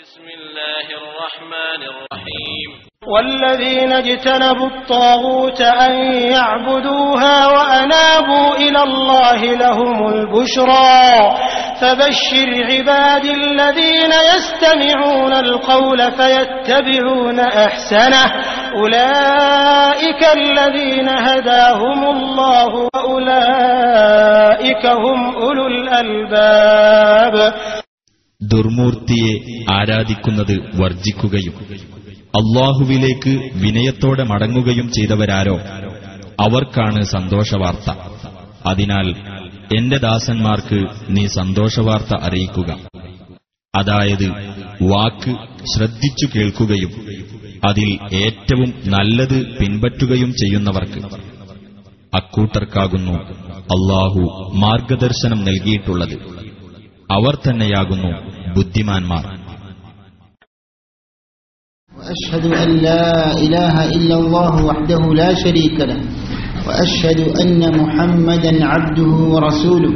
بسم الله الرحمن الرحيم والذين اجتنبوا الطاغوت أن يعبدوها وأنابوا إلى الله لهم البشرى فبشر عبادي الذين يستمعون القول فيتبعون أحسنه أولئك الذين هداهم الله وأولئك هم أولو الألباب ദുർമൂർത്തിയെ ആരാധിക്കുന്നത് വർജിക്കുകയും അള്ളാഹുവിലേക്ക് വിനയത്തോടെ മടങ്ങുകയും ചെയ്തവരാരോ അവർക്കാണ് സന്തോഷവാർത്ത അതിനാൽ എന്റെ ദാസന്മാർക്ക് നീ സന്തോഷവാർത്ത അറിയിക്കുക അതായത് വാക്ക് ശ്രദ്ധിച്ചു കേൾക്കുകയും അതിൽ ഏറ്റവും നല്ലത് പിൻപറ്റുകയും ചെയ്യുന്നവർക്ക് അക്കൂട്ടർക്കാകുന്നു അള്ളാഹു മാർഗദർശനം നൽകിയിട്ടുള്ളത് അവർ തന്നെയാകുന്നു ബുദ്ധിമാന്മാർ وأشهد أن لا إله إلا الله وحده لا شريك له وأشهد أن محمدا عبده ورسوله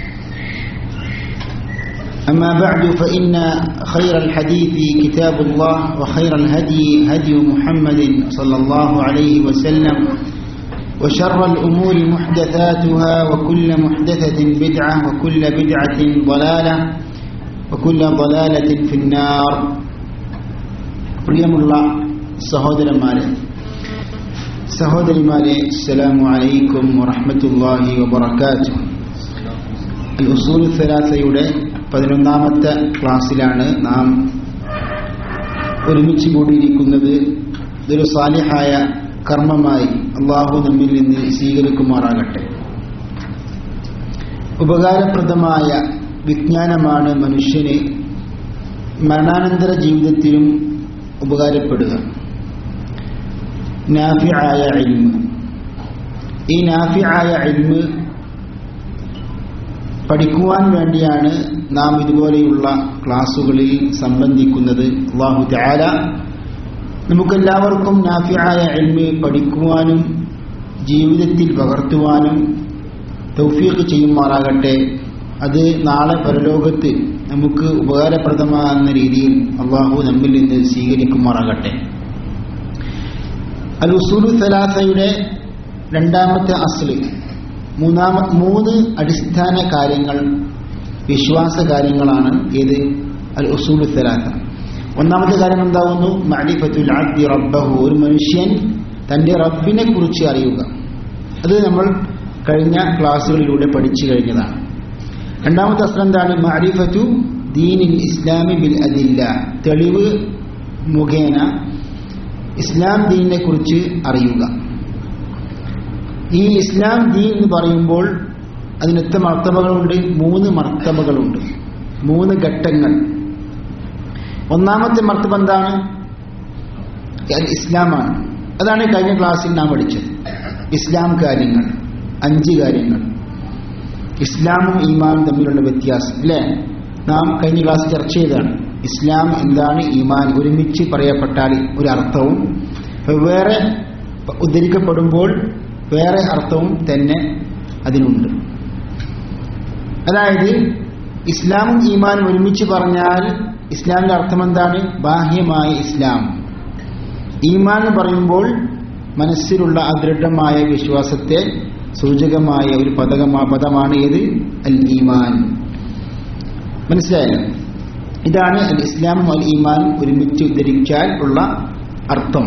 أما بعد فإن خير الحديث كتاب الله وخير الهدي هدي محمد صلى الله عليه وسلم وشر الأمور محدثاتها وكل محدثة بدعة وكل بدعة ضلالة وكل ضلالة في النار പ്രിയമുള്ള സഹോദരന്മാരെ സഹോദരിമാരെ അസ്സലാമു അലൈക്കും വറഹ്മത്തുള്ളാഹി വബറകാതുഹു അൽ ഉസൂൽ സലാസയുടെ പതിനൊന്നാമത്തെ ക്ലാസ്സിലാണ് നാം ഒരുമിച്ച് കൂടിയിരിക്കുന്നത് ഇതൊരു സാലിഹായ കർമ്മമായി അള്ളാഹു നമ്മിൽ നിന്ന് സ്വീകരിക്കുമാറാകട്ടെ ഉപകാരപ്രദമായ വിജ്ഞാനമാണ് മനുഷ്യന് മരണാനന്തര ജീവിതത്തിലും ഉപകാരപ്പെടുക നാഫിയായ ഇൽമ് ഈ നാഫിയായ ഇൽമ് പഠിക്കുവാൻ വേണ്ടിയാണ് നാം ഇതുപോലെയുള്ള ക്ലാസ്സുകളിൽ സംബന്ധിക്കുന്നത് അള്ളാഹു ത്യാല നമുക്കെല്ലാവർക്കും നാഫിയായ ഇൽമ് പഠിക്കുവാനും ജീവിതത്തിൽ പകർത്തുവാനും തൗഫീഖ് ചെയ്യുമാറാകട്ടെ അത് നാളെ പരലോകത്ത് നമുക്ക് ഉപകാരപ്രദമാകുന്ന രീതിയിൽ അള്ളാഹു നമ്മിൽ നിന്ന് സ്വീകരിക്കുമാറാകട്ടെ അൽ ഉസൂലു സലാസയുടെ രണ്ടാമത്തെ അസ്ല് മൂന്നാമ മൂന്ന് അടിസ്ഥാന കാര്യങ്ങൾ വിശ്വാസ കാര്യങ്ങളാണ് ഏത് അൽ ഉസൂലു സലാസ ഒന്നാമത്തെ കാര്യം എന്താകുന്നു മഅരിഫത്തുൽ അബ്ദി റബ്ബഹു ഒരു മനുഷ്യൻ തന്റെ റബ്ബിനെ കുറിച്ച് അറിയുക അത് നമ്മൾ കഴിഞ്ഞ ക്ലാസ്സുകളിലൂടെ പഠിച്ചു കഴിഞ്ഞതാണ് രണ്ടാമത്തെ അസ്ത്രം എന്താണ് മഅരിഫത്തു ദീനിൽ ഇസ്ലാമി ബിൽ അദില്ല തെളിവ് മുഖേന ഇസ്ലാം ദീനിനെ കുറിച്ച് അറിയുക ഈ ഇസ്ലാം ദീൻ എന്ന് പറയുമ്പോൾ അതിനെത്ര മർത്തബകളുണ്ട് മൂന്ന് മർത്തബകളുണ്ട് മൂന്ന് ഘട്ടങ്ങൾ ഒന്നാമത്തെ മർത്തബ എന്താണ് ഇസ്ലാമാണ് അതാണ് കഴിഞ്ഞ ക്ലാസ്സിൽ നാം പഠിച്ചത് ഇസ്ലാം കാര്യങ്ങൾ അഞ്ച് കാര്യങ്ങൾ ഇസ്ലാമും ഈമാനും തമ്മിലുള്ള വ്യത്യാസം അല്ലേ നാം കഴിഞ്ഞ ക്ലാസ് ചർച്ച ചെയ്തതാണ് ഇസ്ലാം എന്താണ് ഈമാൻ ഒരുമിച്ച് പറയപ്പെട്ടാൽ ഒരു അർത്ഥവും വേറെ ഉദ്ധരിക്കപ്പെടുമ്പോൾ വേറെ അർത്ഥവും തന്നെ അതിനുണ്ട് അതായത് ഇസ്ലാമും ഈമാനും ഒരുമിച്ച് പറഞ്ഞാൽ ഇസ്ലാമിന്റെ അർത്ഥം എന്താണ് ബാഹ്യമായ ഇസ്ലാം ഈമാൻ എന്ന് പറയുമ്പോൾ മനസ്സിലുള്ള അദൃഢമായ വിശ്വാസത്തെ സൂചകമായ ഒരു പദകമാ പദമാണ് ഏത് അൽ ഈമാൻ മനസ്സിലായല്ലോ ഇതാണ് അൽ ഇസ്ലാമും അൽ ഈമാൻ ഒരുമിച്ച് ഉദ്ധരിച്ചാൽ ഉള്ള അർത്ഥം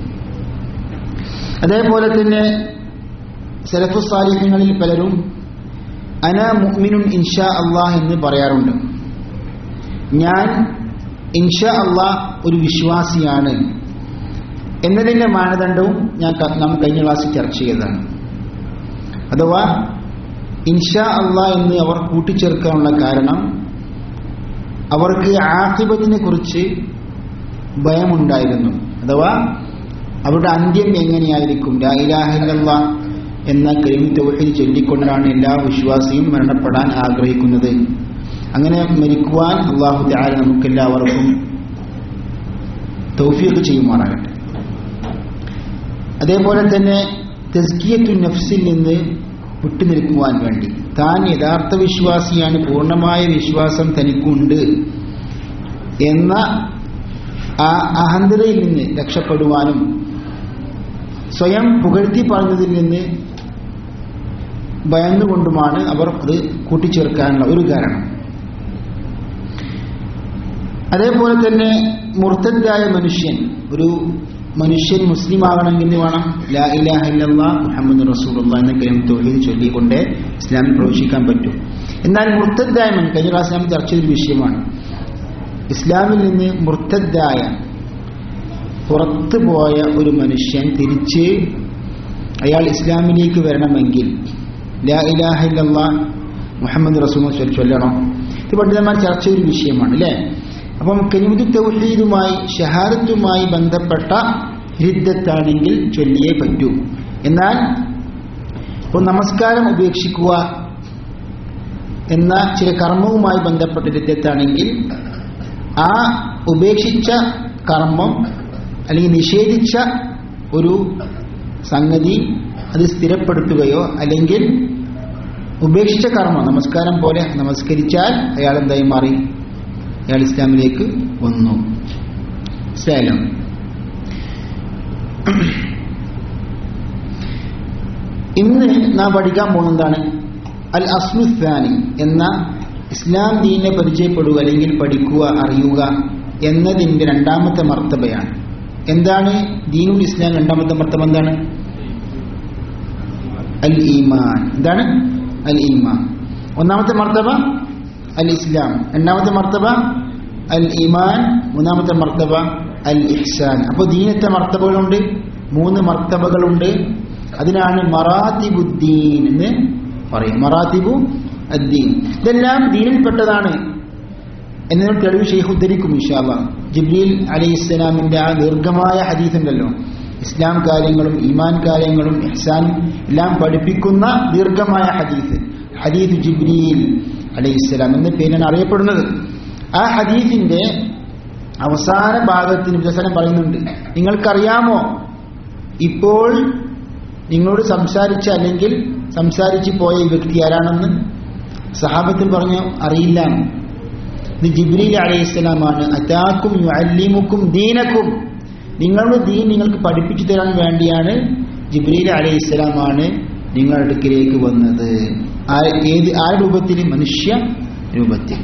അതേപോലെ തന്നെ സലഫു സാലിഹ്യങ്ങളിൽ പലരും അന മുഅ്മിനുൻ ഇൻഷാ അള്ളാഹ് എന്ന് പറയാറുണ്ട് ഞാൻ ഇൻഷാ അള്ളാഹ് ഒരു വിശ്വാസിയാണ് എന്നതിന്റെ മാനദണ്ഡവും ഞാൻ നാം കഴിഞ്ഞ ക്ലാസ്സിൽ ചർച്ച ചെയ്തതാണ് അഥവാ ഇൻഷാ അള്ളാ എന്ന് അവർ കൂട്ടിച്ചേർക്കാനുള്ള കാരണം അവർക്ക് ആഹിബത്തിനെ കുറിച്ച് ഭയമുണ്ടായിരുന്നു അഥവാ അവരുടെ അന്ത്യം എങ്ങനെയായിരിക്കും ലായിലാഹില്ല എന്ന കരീം തൗഹീദ് ചൊല്ലിക്കൊണ്ടാണ് എല്ലാ വിശ്വാസിയും മരണപ്പെടാൻ ആഗ്രഹിക്കുന്നത് അങ്ങനെ മരിക്കുവാൻ അള്ളാഹു ത്യാല നമുക്കെല്ലാവർക്കും തൗഫീഖ് ചെയ്യുമാറാകട്ടെ അതേപോലെ തന്നെ തെസ്കിയത്തു നഫ്സിൽ നിന്ന് വിട്ടുനിൽക്കുവാൻ വേണ്ടി താൻ യഥാർത്ഥ വിശ്വാസിയാണ് പൂർണ്ണമായ വിശ്വാസം തനിക്കുണ്ട് എന്ന ആ അഹന്തതയിൽ നിന്ന് രക്ഷപ്പെടുവാനും സ്വയം പുകഴ്ത്തി പറഞ്ഞതിൽ നിന്ന് ഭയന്നുകൊണ്ടുമാണ് അവർ അത് കൂട്ടിച്ചേർക്കാനുള്ള ഒരു കാരണം അതേപോലെ തന്നെ മുർത്തദ്ദായ മനുഷ്യൻ ഒരു മനുഷ്യൻ മുസ്ലിം ആകണമെങ്കിൽ എന്ത് വേണം ലാ ഇലാഹ ഇല്ലല്ലാ മുഹമ്മദ് റസൂലുള്ള എന്ന കലിമ തൊഴിൽ ചൊല്ലിക്കൊണ്ട് ഇസ്ലാമിൽ പ്രവേശിക്കാൻ പറ്റും എന്നാൽ മുർത്തദ്ദായ മനുഷ്യൻ കഴിഞ്ഞ ക്ലാസ് നാം ചർച്ച ചെയ്തൊരു വിഷയമാണ് ഇസ്ലാമിൽ നിന്ന് മുർത്തദ്ദായ പുറത്തു പോയ ഒരു മനുഷ്യൻ തിരിച്ച് അയാൾ ഇസ്ലാമിലേക്ക് വരണമെങ്കിൽ ലാ ഇലാഹ ഇല്ലല്ലാ മുഹമ്മദ് റസൂൽ ചൊല്ലണം ഇത് പണ്ഡിതന്മാർ ചർച്ച ചെയ്തൊരു വിഷയമാണ് അല്ലേ അപ്പം കനിമുദ് തൗഹീദുമായി ഷഹാദത്തുമായി ബന്ധപ്പെട്ട ഹിദ്ദത്താണെങ്കിൽ ചൊല്ലിയേ പറ്റൂ എന്നാൽ ഇപ്പോൾ നമസ്കാരം ഉപേക്ഷിക്കുക എന്ന ചില കർമ്മവുമായി ബന്ധപ്പെട്ട ഹിദ്ദത്താണെങ്കിൽ ആ ഉപേക്ഷിച്ച കർമ്മം അല്ലെങ്കിൽ നിഷേധിച്ച ഒരു സംഗതി അത് സ്ഥിരപ്പെടുത്തുകയോ അല്ലെങ്കിൽ ഉപേക്ഷിച്ച കർമ്മം നമസ്കാരം പോലെ നമസ്കരിച്ചാൽ അയാൾ എന്തായി മാറി അയാൾ ഇസ്ലാമിലേക്ക് വന്നു സേലം ഇന്ന് നാം പഠിക്കാൻ പോകുന്നതാണ് അൽ അസ്മുസ്ഥാനി എന്ന ഇസ്ലാം ദീനെ പരിചയപ്പെടുക അല്ലെങ്കിൽ പഠിക്കുക അറിയുക എന്നതിൻ്റെ രണ്ടാമത്തെ മർത്തബയാണ് എന്താണ് ദീനുൽ ഇസ്ലാം രണ്ടാമത്തെ മർത്തബ എന്താണ് അൽ ഈമാൻ എന്താണ് അൽ ഈമാൻ ഒന്നാമത്തെ മർത്തബ അൽ ഇസ്ലാം രണ്ടാമത്തെ മർത്തബ അൽ ഈമാൻ മൂന്നാമത്തെ മർത്തബ അൽ ഇഹ്സാൻ അപ്പോൾ ദീനത്തെ മർത്തബകളുണ്ട് മൂന്ന് മർത്തബകളുണ്ട് അതിനാണ് മറാത്തിബുദ്ദീൻ എന്ന് പറയും മറാത്തിബു അദ്ദീൻ ഇതെല്ലാം ദീനിൽപ്പെട്ടതാണ് എന്നതിന് തെളിവ് ഷെയ്ഖ് ഉദ്ധരിക്കും ഇൻഷാല്ല ജിബ്രീൽ അലൈഹി ഇസ്ലാമിന്റെ ആ ദീർഘമായ ഹദീസ് ഉണ്ടല്ലോ ഇസ്ലാം കാര്യങ്ങളും ഈമാൻ കാര്യങ്ങളും ഇഹ്സാൻ എല്ലാം പഠിപ്പിക്കുന്ന ദീർഘമായ ഹദീസ് ഹദീസ് ജിബ്രീൽ അലൈഹിസ്സലാം എന്ന പേരാണ് അറിയപ്പെടുന്നത് ആ ഹദീസിന്റെ അവസാന ഭാഗത്തിന് വികസനം പറയുന്നുണ്ട് നിങ്ങൾക്കറിയാമോ ഇപ്പോൾ നിങ്ങളോട് സംസാരിച്ച അല്ലെങ്കിൽ സംസാരിച്ചു പോയ ഈ വ്യക്തി ആരാണെന്ന് സഹാബത്തിൽ പറഞ്ഞു അറിയില്ല ഇത് ജിബ്രീൽ അലൈഹിസ്സലാമാണ് അതാക്കും അല്ലിമുക്കും ദീനക്കും നിങ്ങളുടെ ദീൻ നിങ്ങൾക്ക് പഠിപ്പിച്ചു തരാൻ വേണ്ടിയാണ് ജിബ്രീൽ അലൈഹിസ്സലാമാണ് നിങ്ങളുടെ അടുക്കിലേക്ക് വന്നത് ആ ഏത് ആ രൂപത്തിൽ മനുഷ്യ രൂപത്തിൽ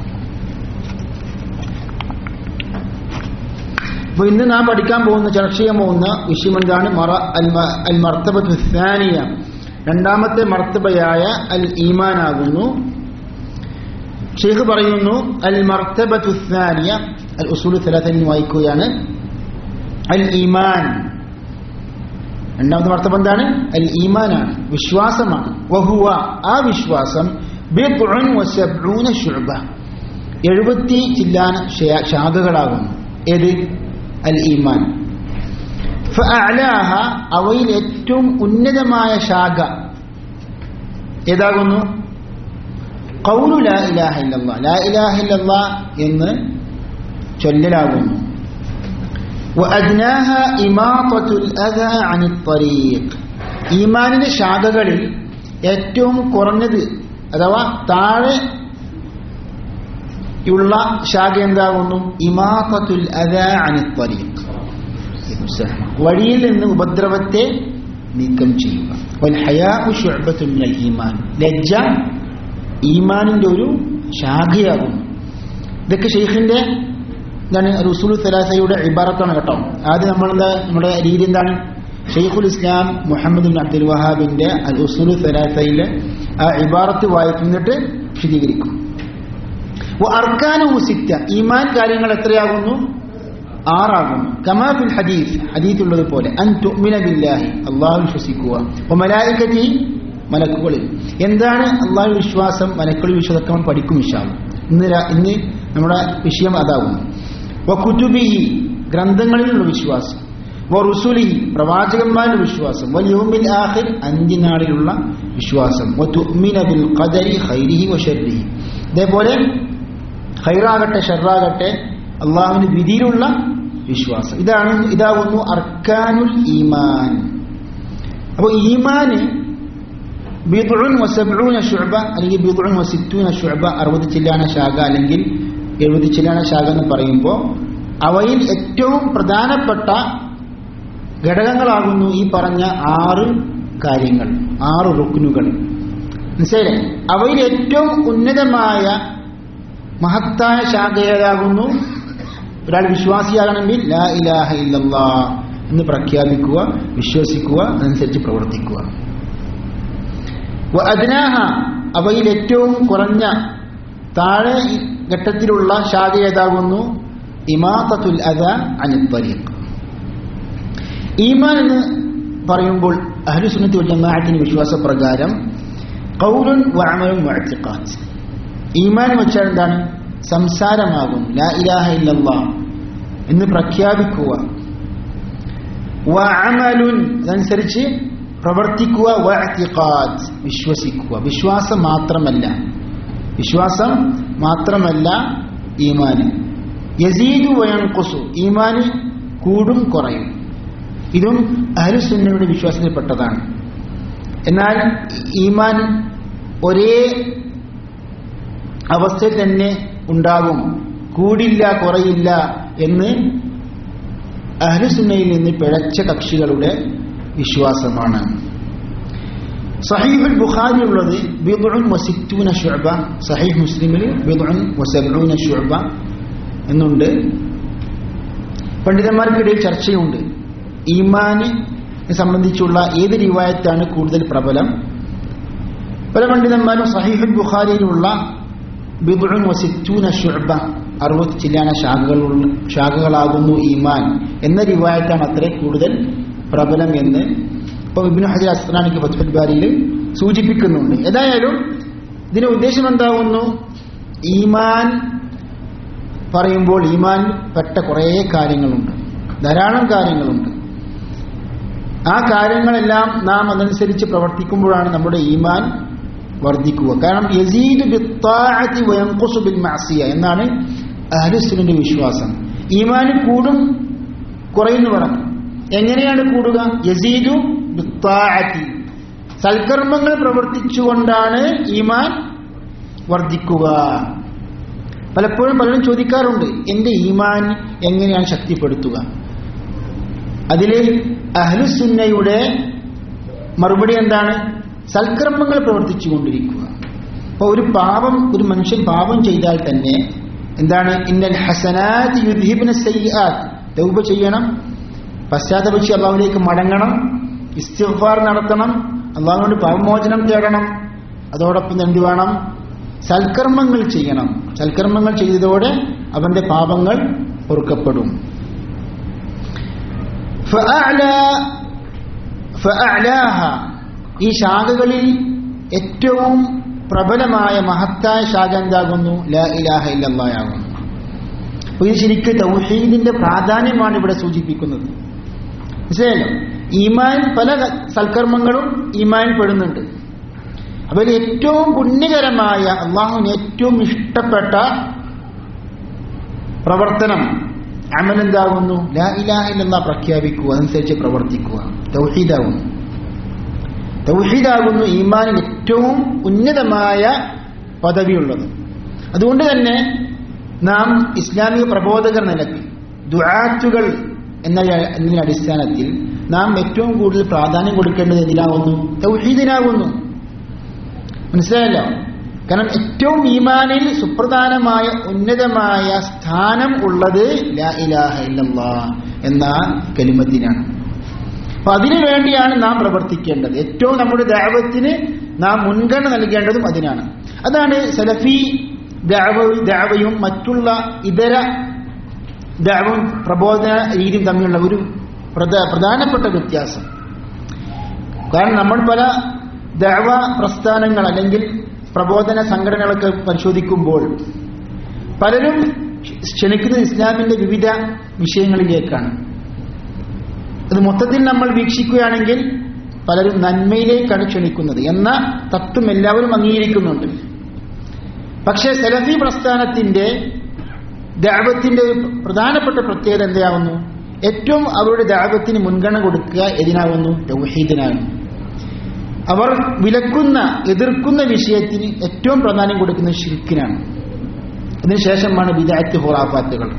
അപ്പൊ ഇന്ന് നാം പഠിക്കാൻ പോകുന്ന ചർച്ച ചെയ്യാൻ പോകുന്ന വിഷയം എന്താണ് മറ അൽ മ- അൽ മർത്തബത്തു ഥാനിയ രണ്ടാമത്തെ മർത്തബയായ അൽ ഈമാൻ ആകുന്നു ഷെയ്ഖ് പറയുന്നു അൽ മർത്തബത്തു ഥാനിയ അൽ ഉസൂൽ സലാത്തനി വായിക്കുകയാണ് അൽ ഈമാൻ രണ്ടാമത്തെ മർത്തബ എന്താണ് അൽ ഈമാനാണ് വിശ്വാസമാണ് വഹുവ ആ വിശ്വാസം ബിദ്ഉൻ വസബ്ഊന ശുഅബ എഴുപത്തി ചില്ലാന ശാ- ശാഖകളാകുന്നു ഏത് അൽ ഈമാൻ ഫഅഅലാഹ അവയിൽ ഏറ്റവും ഉന്നതമായ ശാഖ ഏതാകുന്നു ഖൗലു ലാ ഇലാഹ ഇല്ലല്ലാ ലാ ഇലാഹ ഇല്ലല്ലാ എന്ന് ചൊല്ലലാകുന്നു وأدناها إماطة الأذى عن الطريق ഈമാനിന്റെ ശാഖകളിൽ ഏറ്റവും കുറഞ്ഞത് അഥവാ താഴെ ഉള്ള ശാഖ എന്താകുന്നു ഇമാത്തത്തുൽ അദ അനിത്തരീഖ് വഴിയിൽ നിന്ന് ഉപദ്രവത്തെ നീക്കം ചെയ്യുക വൽ ഹയാഉ ശുഅബത്തുൻ മിനൽ ഈമാൻ ലജ്ജ ഈമാനിന്റെ ഒരു ശാഖയാകുന്നു ഇതൊക്കെ ഷെയ്ഖിന്റെ എന്താണ് റുസൂൽ സലാസയുടെ ഇബാറത്താണ് കേട്ടോ ആദ്യം നമ്മളെന്താ നമ്മുടെ രീതി എന്താണ് ഷെയ്ഖുൽ ഇസ്ലാം മുഹമ്മദ് ബിൻ അബ്ദുൽ വഹാബിന്റെ അൽ ഉസൂൽ സലാസയിലെ ആ ഇബാറത്ത് വായിക്കുന്നിട്ട് വിശദീകരിക്കും അർക്കാനും സിറ്റ ഈമാൻ കാര്യങ്ങൾ എത്രയാകുന്നു ആറാകുന്നു കമാഫിൽ ഹദീസ് ഹദീസ് ഉള്ളത് പോലെ അൻ തുഅ്മിന ബില്ലാഹി അള്ളാഹു വിശ്വസിക്കുക മലായിക്കത്തി മലക്കുകളിൽ എന്താണ് അള്ളാഹു വിശ്വാസം മലക്കുകളിൽ വിശ്വസിക്കാൻ നമ്മൾ പഠിക്കും വിശ്വാസം ഇന്ന് രാ- ഇന്ന് നമ്മുടെ വിഷയം അതാകുന്നു വകുതുബിഹി ഗ്രന്ഥങ്ങളിലുള്ള വിശ്വാസം വറുസുലിഹി പ്രവാചകന്മാരുടെ വിശ്വാസം വൽയൗമിൽ ആഖിർ അന്ത്യനാളിലുള്ള വിശ്വാസം വതുഅ്മിന ബിൽ ഖദരി ഖൈരിഹി വശർരിഹി ഇതേപോലെ ഖൈറാകട്ടെ ഷർറാകട്ടെ അള്ളാഹുവിന്റെ വിധിയിലുള്ള വിശ്വാസം ഇതാണ് ഇതാകുന്നു അർക്കാനുൽ ഈമാൻ അപ്പോൾ ഈമാന് ബിദ്ഉൻ വസബ്ഊന ശുഅബ അല്ലെങ്കിൽ ബിദ്ഉൻ വസിത്തൂന ശുഅബ അറുപത് ചില്ലാന ശാഖ അല്ലെങ്കിൽ എഴുപത്തി ചില്ലാണ് ശാഖ എന്ന് പറയുമ്പോൾ അവയിൽ ഏറ്റവും പ്രധാനപ്പെട്ട ഘടകങ്ങളാകുന്നു ഈ പറഞ്ഞ ആറ് കാര്യങ്ങൾ ആറ് റുക്നുകൾ മനസ്സിലായില്ലേ അവയിൽ ഏറ്റവും ഉന്നതമായ മഹത്തായ ശാഖ ഏതാകുന്നു ഒരാൾ വിശ്വാസിയാകണമെങ്കിൽ ലാ ഇലാഹ ഇല്ലല്ലാ എന്ന് പ്രഖ്യാപിക്കുക വിശ്വസിക്കുക അതനുസരിച്ച് പ്രവർത്തിക്കുക വ അദ്നാഹ അവയിൽ ഏറ്റവും കുറഞ്ഞ താഴെ ഘട്ടത്തിലുള്ള ശാഖ ഏതാകുന്നു ഇമാത്തത്തുൽ അദ അനിത്തരീഖ് ഈമാൻ എന്ന് പറയുമ്പോൾ അഹ്ലുസുന്നത്തി വൽ ജമാഅത്തിന് വിശ്വാസപ്രകാരം ഖൗലുൻ വഅമലുൻ വഅതിഖാദ് ഈമാൻ വെച്ചാൽ എന്താണ് സംസാരമാകും ലാ ഇലാഹ ഇല്ലല്ലാ എന്ന് പ്രഖ്യാപിക്കുക വഅമലുൻ അതനുസരിച്ച് പ്രവർത്തിക്കുക വഅതിഖാദ് വിശ്വസിക്കുക വിശ്വാസം മാത്രമല്ല വിശ്വാസം മാത്രമല്ല ഈമാന് യസീദു വയൻകുസു ഈമാന് കൂടും കുറയും ഇതും അഹലുസുന്നയുടെ വിശ്വാസത്തിൽപ്പെട്ടതാണ് എന്നാൽ ഈമാൻ ഒരേ അവസ്ഥയിൽ തന്നെ ഉണ്ടാകും കൂടില്ല കുറയില്ല എന്ന് അഹ്ലുസുന്നയിൽ നിന്ന് പിഴച്ച കക്ഷികളുടെ വിശ്വാസമാണ് സഹീഹുൽ ബുഖാരി ഉള്ളത് ബിദ്ഉൻ വസിത്തൂന ശുഅബ സഹീഹ് മുസ്ലിമിൽ ബിദ്ഉൻ വസബ്ഊന ശുഅബ എന്നുണ്ട് പണ്ഡിതന്മാർക്കിടയിൽ ചർച്ചയുണ്ട് ഈമാനെ സംബന്ധിച്ചുള്ള ഏത് റിവായത്താണ് കൂടുതൽ പ്രബലം പല പണ്ഡിതന്മാരും സഹീഹുൽ ബുഖാരിയിലുള്ള ബിദ്ഉൻ വസിത്തൂന ശുഅബ അറുപത്തി ചില്ലാന ശാഖകളുള്ള ശാഖകളാകുന്നു ഈമാൻ എന്ന റിവായത്താണ് അത്ര കൂടുതൽ പ്രബലം എന്ന് ഇപ്പൊ ഇബ്നു ഹജർ അസ്ലാനിക്ക് ഫത്ഹുൽ ബാരിയിൽ സൂചിപ്പിക്കുന്നുണ്ട് ഏതായാലും ഇതിന്റെ ഉദ്ദേശം എന്താകുന്നു ഈമാൻ പറയുമ്പോൾ ഈമാൻ പെട്ട കുറേ കാര്യങ്ങളുണ്ട് ധാരാളം കാര്യങ്ങളുണ്ട് ആ കാര്യങ്ങളെല്ലാം നാം അതനുസരിച്ച് പ്രവർത്തിക്കുമ്പോഴാണ് നമ്മുടെ ഈമാൻ വർദ്ധിക്കുക കാരണം യസീദ് ബിത്താഅത്തി വയൻഖുസു ബിൽ മഅസിയ എന്നാണ് അഹ്ലുസുന്നന്റെ വിശ്വാസം ഈമാൻ കൂടും കുറയുന്നു പറഞ്ഞു എങ്ങനെയാണ് കൂടുക യസീദു ബിത്താഅത്തി സൽക്കർമ്മങ്ങൾ പ്രവർത്തിച്ചുകൊണ്ടാണ് ഈമാൻ വർദ്ധിക്കുക പലപ്പോഴും പലരും ചോദിക്കാറുണ്ട് എന്റെ ഈമാൻ എങ്ങനെയാണ് ശക്തിപ്പെടുത്തുക അതിൽ അഹ്ലുസുന്നയുടെ മറുപടി എന്താണ് സൽക്കർമ്മങ്ങൾ പ്രവർത്തിച്ചു കൊണ്ടിരിക്കുക അപ്പൊ ഒരു പാപം ഒരു മനുഷ്യൻ പാപം ചെയ്താൽ തന്നെ എന്താണ് ഇന്നൽ ഹസനാത്ത് യുദ്ധിബിന് സയ്യാത്ത് തൗബ ചെയ്യണം പശ്ചാത്തപിച്ച് അള്ളാഹുലേക്ക് മടങ്ങണം ഇസ്തിഫാർ നടത്തണം അള്ളാഹുവിനോട് പാപമോചനം തേടണം അതോടൊപ്പം എന്ത് വേണം സൽക്കർമ്മങ്ങൾ ചെയ്യണം സൽക്കർമ്മങ്ങൾ ചെയ്തതോടെ അവന്റെ പാപങ്ങൾ പൊറുക്കപ്പെടും فأعلى- فأعلاها ഈ ശാഖകളിൽ ഏറ്റവും പ്രബലമായ മഹത്തായ ശാഖ എന്താകുന്നു ലാ ഇലാഹ ഇല്ലല്ലായാകുന്നു അപ്പൊ ഇത് ശരിക്കും തൗഹീദിന്റെ പ്രാധാന്യമാണ് ഇവിടെ സൂചിപ്പിക്കുന്നത് മനസ്സിലായല്ലോ ഈമാൻ പല ക- സൽക്കർമ്മങ്ങളും ഈമാൻ പെടുന്നുണ്ട് അപ്പോൾ ഇതിൽ ഏറ്റവും പുണ്യകരമായ അള്ളാഹുവിന് ഏറ്റവും ഇഷ്ടപ്പെട്ട പ്രവർത്തനം അമലെന്താകുന്നു ലാ ഇലാഹ ഇല്ലല്ലാ പ്രഖ്യാപിക്കുക അതനുസരിച്ച് പ്രവർത്തിക്കുക തൗഹീദാകുന്നു തൗഹീദാകുന്നു ഈമാനിൽ ഏറ്റവും ഉന്നതമായ പദവിയുള്ളത് അതുകൊണ്ട് തന്നെ നാം ഇസ്ലാമിക പ്രബോധകർ നിലക്ക് ദുആത്തുകൾ എന്ന എന്നതിന്റെ അടിസ്ഥാനത്തിൽ നാം ഏറ്റവും കൂടുതൽ പ്രാധാന്യം കൊടുക്കേണ്ടത് എന്തിനാകുന്നു തൗഹീദിനാകുന്നു മനസ്സിലായല്ലോ കാരണം ഏറ്റവും ഈമാനിൽ സുപ്രധാനമായ ഉന്നതമായ സ്ഥാനം ഉള്ളത് ലാ ഇലാഹ ഇല്ലല്ലാ എന്ന കലിമത്തിനാണ് അപ്പൊ അതിനു വേണ്ടിയാണ് നാം പ്രവർത്തിക്കേണ്ടത് ഏറ്റവും നമ്മുടെ ദാവത്തിന് നാം മുൻഗണന നൽകേണ്ടതും അതിനാണ് അതാണ് സലഫി ദാവ- ദാവയും മറ്റുള്ള ഇതര ദാവും പ്രബോധന രീതിയും തമ്മിലുള്ള ഒരു പ്രധ- പ്രധാനപ്പെട്ട വ്യത്യാസം കാരണം നമ്മൾ പല ദാവ പ്രസ്ഥാനങ്ങൾ അല്ലെങ്കിൽ പ്രബോധന സംഘടനകളൊക്കെ പരിശോധിക്കുമ്പോൾ പലരും ക്ഷണിക്കുന്നത് ഇസ്ലാമിന്റെ വിവിധ വിഷയങ്ങളിലേക്കാണ് അത് മൊത്തത്തിൽ നമ്മൾ വീക്ഷിക്കുകയാണെങ്കിൽ പലരും നന്മയിലേക്കാണ് ക്ഷണിക്കുന്നത് എന്ന തത്വം എല്ലാവരും അംഗീകരിക്കുന്നുണ്ട് പക്ഷേ സലഫി പ്രസ്ഥാനത്തിന്റെ ദാവത്തിന്റെ ഒരു പ്രധാനപ്പെട്ട പ്രത്യേകത എന്താകുന്നു ഏറ്റവും അവരുടെ ദാവത്തിന് മുൻഗണന കൊടുക്കുക എതിനാകുന്നു തൗഹീദിനാകുന്നു അവർ വിലക്കുന്ന എതിർക്കുന്ന വിഷയത്തിന് ഏറ്റവും പ്രാധാന്യം കൊടുക്കുന്നത് ഷിർക്കിനാണ് അതിനുശേഷമാണ് വിദായത്ത് ഹുറാഫാത്തുകൾ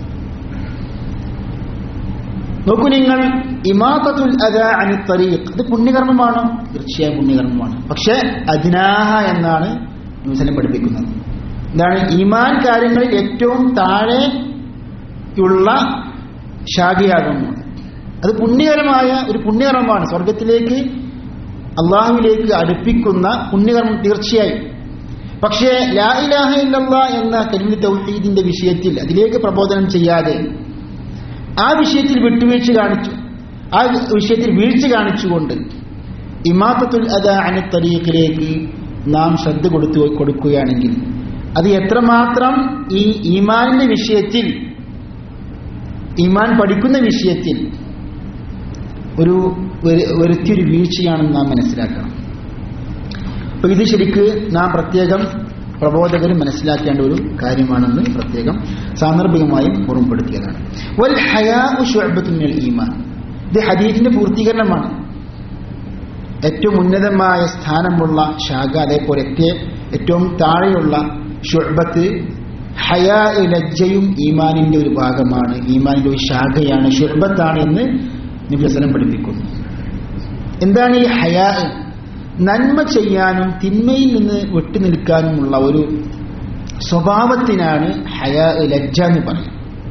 നോക്കൂ നിങ്ങൾ ഇമാത്തത്തുൽ അദ അനി തരീഖ് ഇത് പുണ്യകർമ്മമാണോ തീർച്ചയായും പുണ്യകർമ്മമാണ് പക്ഷേ അജ്നാഹ എന്നാണ് മുസ്ലിം പഠിപ്പിക്കുന്നത് എന്താണ് ഈമാൻ കാര്യങ്ങളിൽ ഏറ്റവും താഴെയുള്ള ശാഖയാകുന്നു അത് പുണ്യകരമായ ഒരു പുണ്യകർമ്മമാണ് സ്വർഗത്തിലേക്ക് അള്ളാഹുവിലേക്ക് അടുപ്പിക്കുന്ന പുണ്യകർമ്മം തീർച്ചയായും പക്ഷേ ലാ ഇലാഹ ഇല്ലല്ലാ എന്ന കരിമി തൗഹീദിന്റെ വിഷയത്തിൽ അതിലേക്ക് പ്രബോധനം ചെയ്യാതെ ആ വിഷയത്തിൽ വിട്ടുവീഴ്ച കാണിച്ചു ആ വിഷയത്തിൽ വീഴ്ച കാണിച്ചുകൊണ്ട് ഇമാത്തത്തുൽ അദ അനി തരീഖിലേക്ക് നാം ശ്രദ്ധ കൊടുത്തു കൊടുക്കുകയാണെങ്കിൽ അത് എത്രമാത്രം ഈ ഈമാനിന്റെ വിഷയത്തിൽ ഈമാൻ പഠിക്കുന്ന വിഷയത്തിൽ ഒരു ഒരു- വരുത്തിയൊരു വീഴ്ചയാണെന്ന് നാം മനസ്സിലാക്കണം അപ്പൊ ഇത് ശരിക്ക് നാം പ്രത്യേകം പ്രബോധകർ മനസ്സിലാക്കേണ്ട ഒരു കാര്യമാണെന്ന് പ്രത്യേകം സാന്ദർഭികമായും ഓർമ്മപ്പെടുത്തിയതാണ് വൽ ഹയാഉ ശുഅബത്തുൻ മിനൽ ഈമാൻ ഇത് ഹദീസിന്റെ പൂർത്തീകരണമാണ് ഏറ്റവും ഉന്നതമായ സ്ഥാനമുള്ള ശാഖ അതേപോലെ ഏറ്റ- ഏറ്റവും താഴെയുള്ള ഷുഅബത്ത് ഹയാ ലജ്ജയും ഈമാനിന്റെ ഒരു ഭാഗമാണ് ഈമാനിന്റെ ഒരു ശാഖയാണ് ഷുഅബത്താണ് എന്ന് നബി വസല്ലം പഠിപ്പിക്കുന്നു എന്താണ് ഈ ഹയാ നന്മ ചെയ്യാനും തിന്മയിൽ നിന്ന് വിട്ടുനിൽക്കാനുമുള്ള ഒരു സ്വഭാവത്തിനാണ് ഹയാ ലജ്ജ എന്ന് പറയും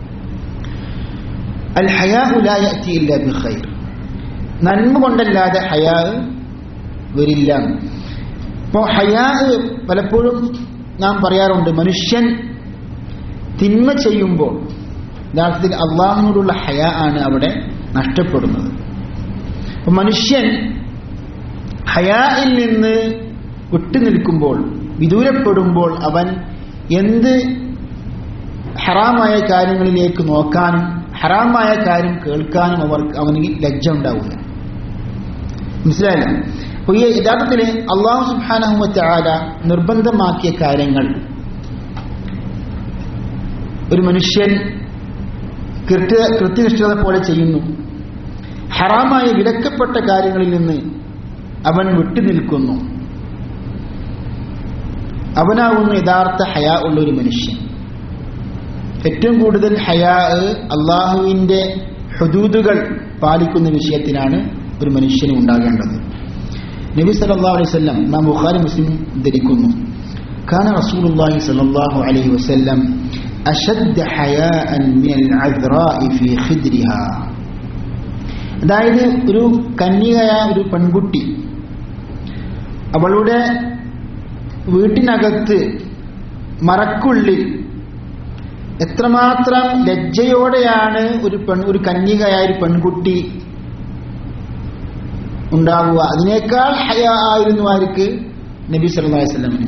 അൽ ഹയാ ലായത്തി ഇല്ല ബിഖൈർ നന്മ കൊണ്ടല്ലാതെ ഹയാ വരില്ല ഇപ്പോ ഹയാ പലപ്പോഴും നാം പറയാറുണ്ട് മനുഷ്യൻ തിന്മ ചെയ്യുമ്പോൾ യഥാർത്ഥത്തിൽ അള്ളാഹിനോടുള്ള ഹയ ആണ് അവിടെ നഷ്ടപ്പെടുന്നത് അപ്പൊ മനുഷ്യൻ ഹയായിൽ നിന്ന് വിട്ടുനിൽക്കുമ്പോൾ വിദൂരപ്പെടുമ്പോൾ അവൻ എന്ത് ഹറാമായ കാര്യങ്ങളിലേക്ക് നോക്കാനും ഹറാമായ കാര്യം കേൾക്കാനും അവർക്ക് അവന് ലജ്ജ ഉണ്ടാവില്ല മനസ്സിലായില്ല അപ്പൊ ഈ യഥാർത്ഥത്തിൽ അള്ളാഹു സുബാനഹുമറ്റ ആല നിർബന്ധമാക്കിയ കാര്യങ്ങൾ ഒരു മനുഷ്യൻ കൃത്യ കൃത്യനിഷ്ഠത പോലെ ചെയ്യുന്നു ഹറാമായ വിലക്കപ്പെട്ട കാര്യങ്ങളിൽ നിന്ന് അവൻ വിട്ടുനിൽക്കുന്നു അവനാവുന്നു യഥാർത്ഥ ഹയാ ഉള്ള ഒരു മനുഷ്യൻ ഏറ്റവും കൂടുതൽ ഹയാ അള്ളാഹുവിന്റെ ഹുദൂദുകൾ പാലിക്കുന്ന വിഷയത്തിനാണ് ഒരു മനുഷ്യന് ഉണ്ടാകേണ്ടത് നബി സല്ലല്ലാഹു അലൈഹി വസല്ലം നാം ബുഖാരി മുസ്ലിം ധരിക്കുന്നു كان رسول الله صلى الله عليه وسلم أشد حياء من العذراء في خدرها അതായത് ഒരു കന്യകയായ ഒരു പെൺകുട്ടി അവളുടെ വീട്ടിനകത്ത് മറക്കുള്ളിൽ എത്രമാത്രം ലജ്ജയോടെയാണ് ഒരു പെൺ ഒരു കന്യകയായ ഒരു പെൺകുട്ടി ഉണ്ടാവുക അതിനേക്കാൾ ഹയ ആയിരുന്നു ആർക്ക് നബി സല്ലല്ലാഹു അലൈഹി വസല്ലമിന്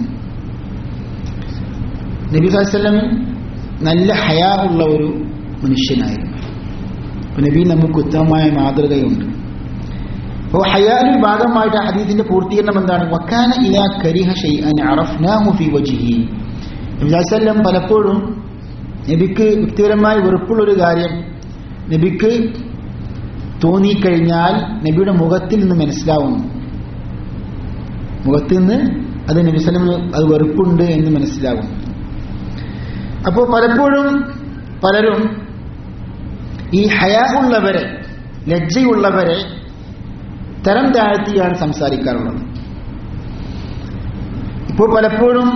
നബി സല്ലല്ലാഹു അലൈഹി വസല്ലം നല്ല ഹയ ഉള്ള ഒരു മനുഷ്യനായിരുന്നു അപ്പൊ നബി നമുക്ക് ഉത്തമമായ മാതൃകയുണ്ട് അപ്പോൾ ഹയാലിന്റെ ഭാഗമായിട്ട് ഹദീസിന്റെ പൂർത്തീകരണം എന്താണ് വക്കാന ഇലാ കരിഹ ഷൈഅൻ അറഫ്നാഹു ഫി വജ്ഹി നബി സല്ലല്ലാഹു അലൈഹി വസല്ലം പലപ്പോഴും നബിക്ക് വ്യക്തിപരമായി വെറുപ്പുള്ളൊരു കാര്യം നബിക്ക് തോന്നിക്കഴിഞ്ഞാൽ നബിയുടെ മുഖത്തിൽ നിന്ന് മനസ്സിലാവുന്നു മുഖത്തിൽ നിന്ന് അത് നബി സ്വലം അത് വെറുപ്പുണ്ട് എന്ന് മനസ്സിലാവും അപ്പോൾ പലപ്പോഴും പലരും ഈ ഹയാ ഉള്ളവരെ ലജ്ജയുള്ളവരെ തരം താഴ്ത്തിയാണ് സംസാരിക്കാറുള്ളത് ഇപ്പോൾ പലപ്പോഴും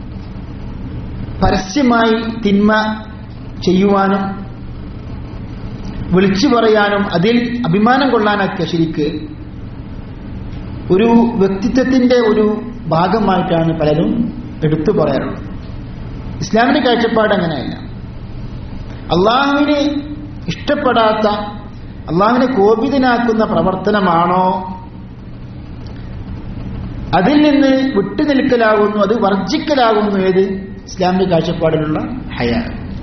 പരസ്യമായി തിന്മ ചെയ്യുവാനും വിളിച്ചു പറയാനും അതിൽ അഭിമാനം കൊള്ളാനൊക്കെ ശരിക്ക് ഒരു വ്യക്തിത്വത്തിന്റെ ഒരു ഭാഗമായിട്ടാണ് പലരും എടുത്തു പറയാറുള്ളത് ഇസ്ലാമിന്റെ കാഴ്ചപ്പാട് അങ്ങനെയല്ല അള്ളാഹുവിന് ഇഷ്ടപ്പെടാത്ത അള്ളാഹുവിനെ കോപിതനാക്കുന്ന പ്രവർത്തനമാണോ അതിൽ നിന്ന് വിട്ടുനിൽക്കലാകുന്നു അത് വർജിക്കലാകുന്നു ഏത് ഇസ്ലാമിന്റെ കാഴ്ചപ്പാടിലുള്ള ഹയ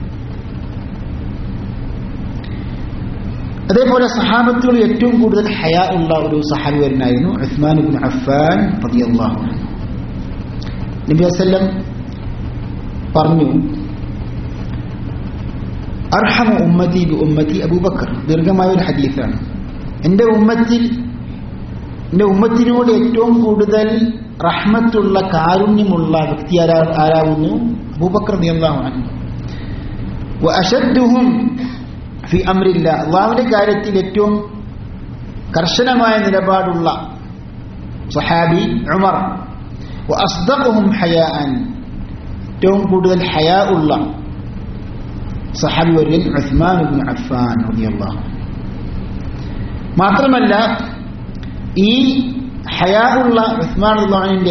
അതേപോലെ സഹാബത്തുകൾ ഏറ്റവും കൂടുതൽ ഹയ ഉള്ള ഒരു സഹാബി വരുന്നായിരുന്നു ഉസ്മാൻ ബിൻ അഫ്ഫാൻ റളിയല്ലാഹു അൻഹു നബി വസല്ലം പറഞ്ഞു അർഹമ ഉമ്മത്തി ബി ഉമ്മത്തി അബൂബക്കർ ദീർഘമായ ഒരു ഹദീസാണ് എൻ്റെ ഉമ്മത്തിൽ എൻ്റെ ഉമ്മത്തിനോട് ഏറ്റവും കൂടുതൽ റഹ്മത്തുള്ള കാരുണ്യമുള്ള വ്യക്തി ആരാ ആരാകുന്നു അബൂബക്കർ റളിയല്ലാഹു അൻഹു വഅശദ്ദുഹും ഫി അംരില്ല അള്ളാഹുവിന്റെ കാര്യത്തിൽ ഏറ്റവും കർശനമായ നിലപാടുള്ള സഹാബി ഉമർ വഅസ്ദഖുഹും ഹയാഅൻ ഏറ്റവും കൂടുതൽ ഹയാ ഉള്ള സഹാബി വര്യൻ ഉസ്മാൻ ഇബ്നു അഫ്ഫാൻ റളിയല്ലാഹു അൻഹു മാത്രമല്ല ഈ ഹയാ ഉള്ള ഉസ്മാൻ റളിയല്ലാഹുവിന്റെ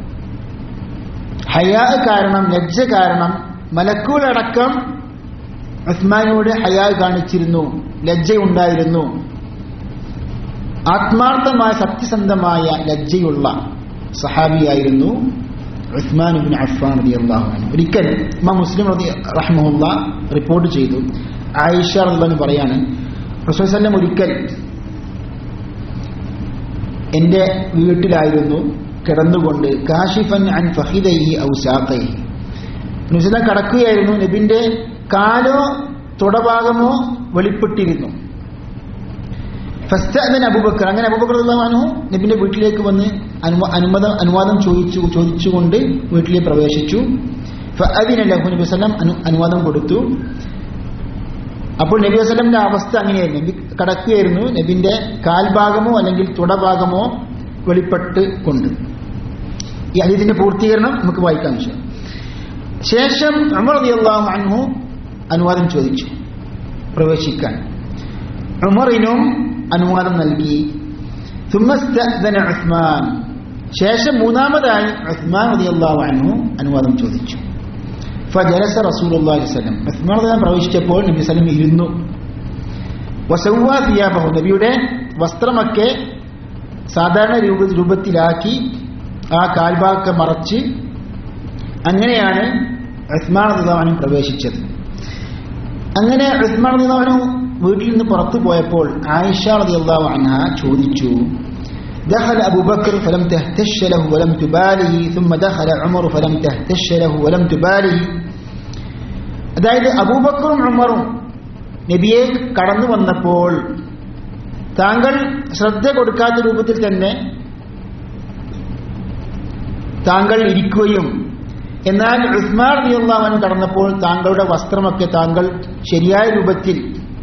ഹയാ കാരണം ലജ്ജ കാരണം മലക്കൂലടക്കം ഉസ്മാനോട് ഹയാ കാണിച്ചിരുന്നു ലജ്ജയുണ്ടായിരുന്നു ആത്മാർത്ഥമായ സത്യസന്ധമായ ലജ്ജയുള്ള സഹാബിയായിരുന്നു ഉസ്മാൻ ഇബ്നു അഫ്ഫാൻ റളിയല്ലാഹു അൻഹു ഒരിക്കൽ ഇമാം മുസ്ലിം റളി റഹ്മഹുള്ള റിപ്പോർട്ട് ചെയ്തു ആയിഷ റളിയല്ലാഹു പറയാണ് റസൂൽ സല്ലം ഒരിക്കൽ എൻ്റെ വീട്ടിലായിരുന്നു കിടന്നുകൊണ്ട് കാഷിഫൻ അൻ ഫഹിദൈഹി ഔ സാഖൈഹി നബിസ്വല്ലം കടക്കുകയായിരുന്നു നബിന്റെ കാലോ തുടഭാഗമോ വെളിപ്പെട്ടിരുന്നു ഫസ്തഅദന അബൂബക്കർ അങ്ങനെ അബൂബക്കർ റളിയല്ലാഹു നബിന്റെ വീട്ടിലേക്ക് വന്ന് അനുവ അനുമതം അനുവാദം ചോദിച്ചു ചോദിച്ചുകൊണ്ട് വീട്ടിലേക്ക് പ്രവേശിച്ചു ഫഅദിന ലഹു നബി വസല്ലം അനു അനുവാദം കൊടുത്തു അപ്പോൾ നബി വസല്ലമിന്റെ അവസ്ഥ അങ്ങനെയായിരുന്നു നബി കടക്കുകയായിരുന്നു നബിന്റെ കാൽഭാഗമോ അല്ലെങ്കിൽ തുടഭാഗമോ വെളിപ്പെട്ട് കൊണ്ട് ഈ ഹദീസിന്റെ പൂർത്തീകരണം നമുക്ക് വായിക്കാം വിഷയം ശേഷം ഉമർ റളിയല്ലാഹു അൻഹു അനുവാദം ചോദിച്ചു പ്രവേശിക്കാൻ ഉമറിനും അനുവാദം നൽകി സുമസ്തഅ്ദന ഉസ്മാൻ ശേഷം മൂന്നാമതായി ഉസ്മാൻ റളിയല്ലാഹു അൻഹു അനുവാദം ചോദിച്ചു ഫജലസ റസൂലുള്ളാഹി സ്വല്ലം ഉസ്മാൻ റളിയല്ലാഹു പ്രവേശിച്ചപ്പോൾ നബി സല്ലം ഇരുന്നു വസവ്വാ സിയാബഹു നബിയുടെ വസ്ത്രമൊക്കെ സാധാരണ രൂപ രൂപത്തിലാക്കി ആ കാൽഭാഗമൊക്കെ മറച്ച് അങ്ങനെയാണ് ഉസ്മാൻ റളിയല്ലാഹു പ്രവേശിച്ചത് അങ്ങനെ ഉസ്മാൻ റളിയല്ലാഹു വീട്ടിൽ നിന്ന് പുറത്തു പോയപ്പോൾ ആയിഷ റളിയല്ലാഹു അൻഹ ചോദിച്ചു دخل أبو بكر فلم تهتش له ولم تباله ثم دخل عمر فلم تهتش له ولم تباله അതായത് അബൂബക്കറും ഉമറും നബിയെ കടന്നു വന്നപ്പോൾ താങ്കൾ ശ്രദ്ധ കൊടുക്കാത്ത രൂപത്തിൽ തന്നെ താങ്കൾ ഇരിക്കുകയും എന്നാൽ ഉസ്മാൻ റളിയല്ലാഹു കടന്നപ്പോൾ താങ്കളുടെ വസ്ത്രമൊക്കെ താങ്കൾ ശരിയായ രൂപത്തിൽ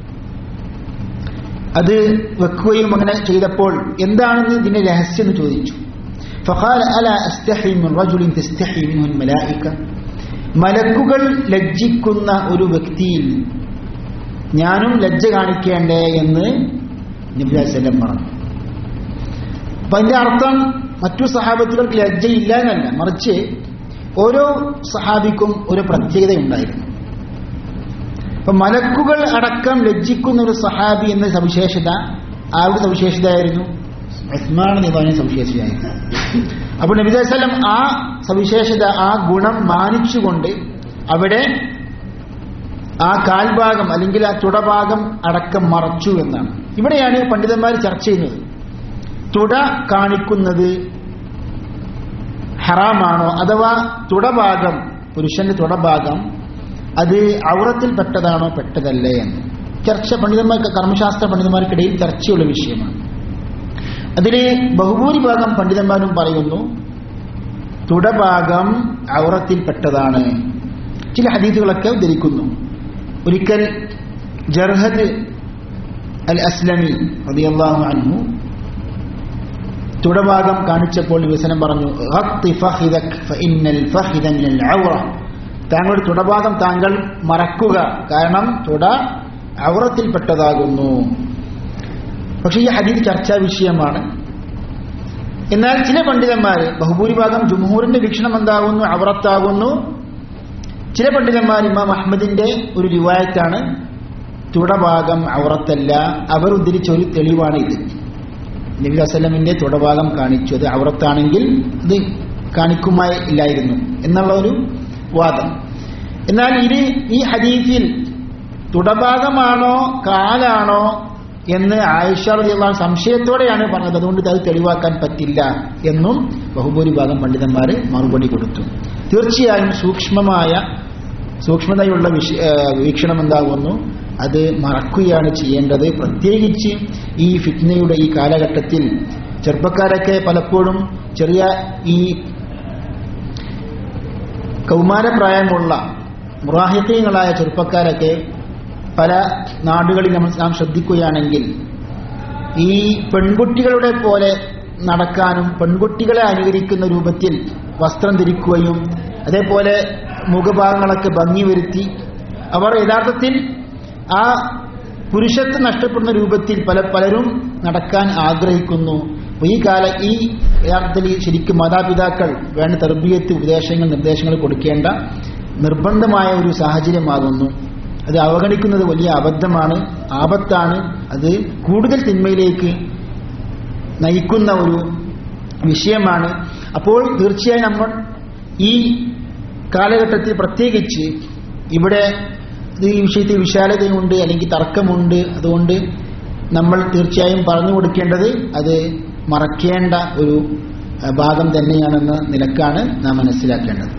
അത് വെക്കുകയും അങ്ങനെ ചെയ്തപ്പോൾ എന്താണെന്ന് ഇതിന്റെ രഹസ്യം എന്ന് ചോദിച്ചു فقال ألا أستحي من رجل تستحي منه الملائكة മലക്കുകൾ ലജ്ജിക്കുന്ന ഒരു വ്യക്തിയിൽ ഞാനും ലജ്ജ കാണിക്കേണ്ടേ എന്ന് നബിസ്വല്ലം പറഞ്ഞു അപ്പൊ അതിന്റെ അർത്ഥം മറ്റു സഹാബത്തുകൾക്ക് ലജ്ജയില്ല എന്നല്ല മറിച്ച് ഓരോ സഹാബിക്കും ഒരു പ്രത്യേകത ഉണ്ടായിരുന്നു അപ്പൊ മലക്കുകൾ അടക്കം ലജ്ജിക്കുന്ന ഒരു സഹാബി എന്ന സവിശേഷത ആരുടെ സവിശേഷതയായിരുന്നു ഉസ്മാൻ നിബാന സവിശേഷതയായിരുന്നു അപ്പോൾ നബി വല്ലം ആ സവിശേഷത ആ ഗുണം മാനിച്ചുകൊണ്ട് അവിടെ ആ കാൽഭാഗം അല്ലെങ്കിൽ ആ തുടഭാഗം അടക്കം മറച്ചു എന്നാണ് ഇവിടെയാണ് പണ്ഡിതന്മാർ ചർച്ച ചെയ്യുന്നത് തുട കാണിക്കുന്നത് ഹറാമാണോ അഥവാ തുടഭാഗം പുരുഷന്റെ തുടഭാഗം അത് ഔറത്തിൽ പെട്ടതാണോ പെട്ടതല്ലേ എന്ന് ചർച്ച പണ്ഡിതന്മാർ കർമ്മശാസ്ത്ര പണ്ഡിതന്മാർക്കിടയിൽ ചർച്ചയുള്ള വിഷയമാണ് അതില് ബഹുഭൂരിഭാഗം പണ്ഡിതന്മാരും പറയുന്നു തുടഭാഗം ഔറത്തിൽ പെട്ടതാണ് ചില ഹദീസുകളൊക്കെ ഉദ്ധരിക്കുന്നു ഒരിക്കൽ ജർഹദ് അൽ അസ്ലമി റളിയല്ലാഹു അൻഹു തുടഭാഗം കാണിച്ചപ്പോൾ വിവസനം പറഞ്ഞു "ഗത്തി ഫഖിദക് ഫഇന്നൽ ഫഖിദ മിനൽ ഔറ." താങ്കളുടെ തുടഭാഗം താങ്കൾ മറക്കുക കാരണം തുട ഔറത്തിൽപ്പെട്ടതാകുന്നു പക്ഷേ ഈ ഹദീദ് ചർച്ചാ വിഷയമാണ് എന്നാൽ ചില പണ്ഡിതന്മാർ ബഹുഭൂരിഭാഗം ജുംഹൂറിന്റെ വീക്ഷണം എന്താകുന്നു ഔറത്താകുന്നു ചില പണ്ഡിതന്മാർ ഇമാം അഹമ്മദിന്റെ ഒരു റിവായത്താണ് തുടഭാഗം ഔറത്തല്ല അവർ ഉദ്ധരിച്ച ഒരു തെളിവാണ് ഇത് നബി വസല്ലമിന്റെ തുടഭാഗം കാണിച്ചു അത് ഔറത്താണെങ്കിൽ അത് കാണിക്കുമായി ഇല്ലായിരുന്നു എന്നുള്ള ഒരു വാദം എന്നാൽ ഇത് ഈ ഹദീഫിൽ തുടഭാഗമാണോ കാലാണോ എന്ന് ആയിഷ റളിയല്ലാഹു അൻഹ സംശയത്തോടെയാണ് പറഞ്ഞത് അതുകൊണ്ട് അത് തെളിവാക്കാൻ പറ്റില്ല എന്നും ബഹുഭൂരിഭാഗം പണ്ഡിതന്മാർ മറുപടി കൊടുത്തു തീർച്ചയായും സൂക്ഷ്മമായ സൂക്ഷ്മതയുള്ള വിഷ ഏഹ് വീക്ഷണം എന്താകുന്നു അത് മറക്കുകയാണ് ചെയ്യേണ്ടത് പ്രത്യേകിച്ച് ഈ ഫിറ്റ്നയുടെ ഈ കാലഘട്ടത്തിൽ ചെറുപ്പക്കാരൊക്കെ പലപ്പോഴും ചെറിയ ഈ കൗമാരപ്രായമുള്ള മുറാഹിക്കീങ്ങളായ ചെറുപ്പക്കാരൊക്കെ പല നാടുകളിൽ നമ്മൾ നാം ശ്രദ്ധിക്കുകയാണെങ്കിൽ ഈ പെൺകുട്ടികളുടെ പോലെ നടക്കാനും പെൺകുട്ടികളെ അനുകരിക്കുന്ന രൂപത്തിൽ വസ്ത്രം ധരിക്കുകയും അതേപോലെ മുഖഭാഗങ്ങളൊക്കെ ഭംഗി വരുത്തി അവർ യഥാർത്ഥത്തിൽ ആ പുരുഷത്വം നഷ്ടപ്പെടുന്ന രൂപത്തിൽ പല പലരും നടക്കാൻ ആഗ്രഹിക്കുന്നു ഈ കാല ഈ യഥാർത്ഥത്തിൽ ശരിക്കും മാതാപിതാക്കൾ വേണ്ട തർബീയത്ത് ഉപദേശങ്ങൾ നിർദ്ദേശങ്ങൾ കൊടുക്കേണ്ട നിർബന്ധമായ ഒരു സാഹചര്യമാകുന്നു അത് അവഗണിക്കുന്നത് വലിയ അബദ്ധമാണ് ആപത്താണ് അത് കൂടുതൽ തിന്മയിലേക്ക് നയിക്കുന്ന ഒരു വിഷയമാണ് അപ്പോൾ തീർച്ചയായും നമ്മൾ ഈ കാലഘട്ടത്തിൽ പ്രത്യേകിച്ച് ഇവിടെ ഇത് ഈ വിഷയത്തിൽ വിശാലതയുണ്ട് അല്ലെങ്കിൽ തർക്കമുണ്ട് അതുകൊണ്ട് നമ്മൾ തീർച്ചയായും പറഞ്ഞു കൊടുക്കേണ്ടത് അത് മറക്കേണ്ട ഒരു അഹ്, ഭാഗം തന്നെയാണെന്ന നിലക്കാണ് നാം മനസ്സിലാക്കേണ്ടത്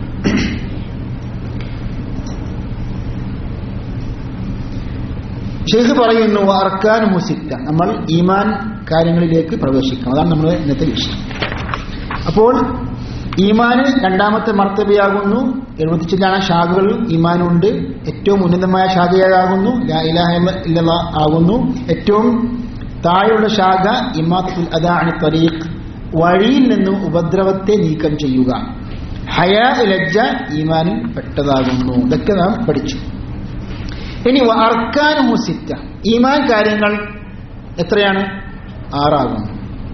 ഷെയ്ഖ് പറയുന്നു അർക്കാൻ മുസിക്ക നമ്മൾ ഈമാൻ കാര്യങ്ങളിലേക്ക് പ്രവേശിക്കണം അതാണ് നമ്മുടെ ഇന്നത്തെ വിഷയം അപ്പോൾ ഈമാന് രണ്ടാമത്തെ മർത്തബയാകുന്നു എഴുപത്തിച്ചില്ലാണ് ശാഖകൾ ഈമാനുണ്ട് ഏറ്റവും ഉന്നതമായ ശാഖയാകുന്നു ലാ ഇലാഹ ഇല്ലല്ലാ ആകുന്നു ഏറ്റവും താഴെയുള്ള ശാഖ ഇമാത്തുൽ അദാഅനി തരീഖ് വഴിയിൽ നിന്നും ഉപദ്രവത്തെ നീക്കം ചെയ്യുക ഹയാ ലജ്ജ ഈമാനിൽ പെട്ടതാകുന്നു ഇതൊക്കെ നാം പഠിച്ചു ഇനി അർക്കാനും മുസിറ്റ ഈമാൻ കാര്യങ്ങൾ എത്രയാണ് ആറാകുന്നു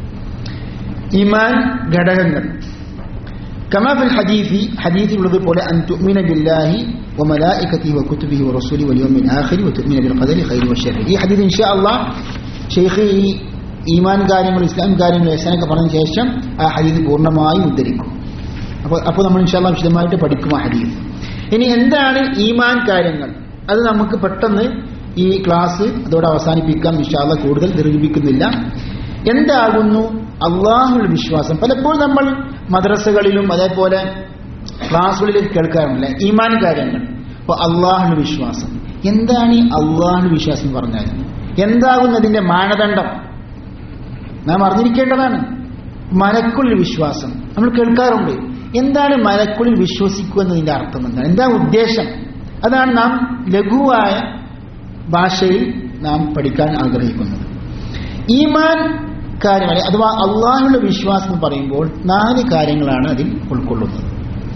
ഈമാൻ ഘടകങ്ങൾ كما في الحديث حديث ഉള്ളത് പോലെ أن تؤمن بالله وملائكته وكتبه ورسوله واليوم الآخر وتؤمن بالقدر خير وشر ഈ ഹദീസ് ഇൻഷാ അള്ളാഹ് ഷെയ്ഖ് ഈ ഈമാൻ കാര്യങ്ങൾ ഇസ്ലാം കാര്യങ്ങൾ വ്യസനൊക്കെ പറഞ്ഞ ശേഷം ആ ഹദീസ് പൂർണ്ണമായും ഉദ്ധരിക്കും അപ്പോൾ അപ്പോൾ നമ്മൾ ഇൻഷാല്ല വിശദമായിട്ട് പഠിക്കും ആ ഹദീസ് ഇനി എന്താണ് ഈമാൻ കാര്യങ്ങൾ അത് നമുക്ക് പെട്ടെന്ന് ഈ ക്ലാസ് അതോടെ അവസാനിപ്പിക്കാം ഇൻഷാല്ല കൂടുതൽ ദീർഘിപ്പിക്കുന്നില്ല എന്താകുന്നു അള്ളാഹുള്ള വിശ്വാസം പലപ്പോഴും നമ്മൾ മദ്രസകളിലും അതേപോലെ ക്ലാസ്സുകളിലും കേൾക്കാറുണ്ട് ഈമാൻ കാര്യങ്ങൾ അപ്പോൾ അള്ളാഹുള്ള വിശ്വാസം എന്താണ് ഈ അള്ളാഹുള്ള വിശ്വാസം എന്ന് പറഞ്ഞാൽ എന്താകുന്നതിന്റെ മാനദണ്ഡം നാം അറിഞ്ഞിരിക്കേണ്ടതാണ് മലക്കുള്ളിൽ വിശ്വാസം നമ്മൾ കേൾക്കാറുണ്ട് എന്താണ് മലക്കുള്ളിൽ വിശ്വസിക്കുക എന്നതിന്റെ അർത്ഥം എന്താണ് എന്താ ഉദ്ദേശം അതാണ് നാം ലഘുവായ ഭാഷയിൽ നാം പഠിക്കാൻ ആഗ്രഹിക്കുന്നത് ഈമാൻ കാര്യങ്ങൾ അഥവാ അള്ളാഹുള്ള വിശ്വാസം എന്ന് പറയുമ്പോൾ നാല് കാര്യങ്ങളാണ് അതിൽ ഉൾക്കൊള്ളുന്നത്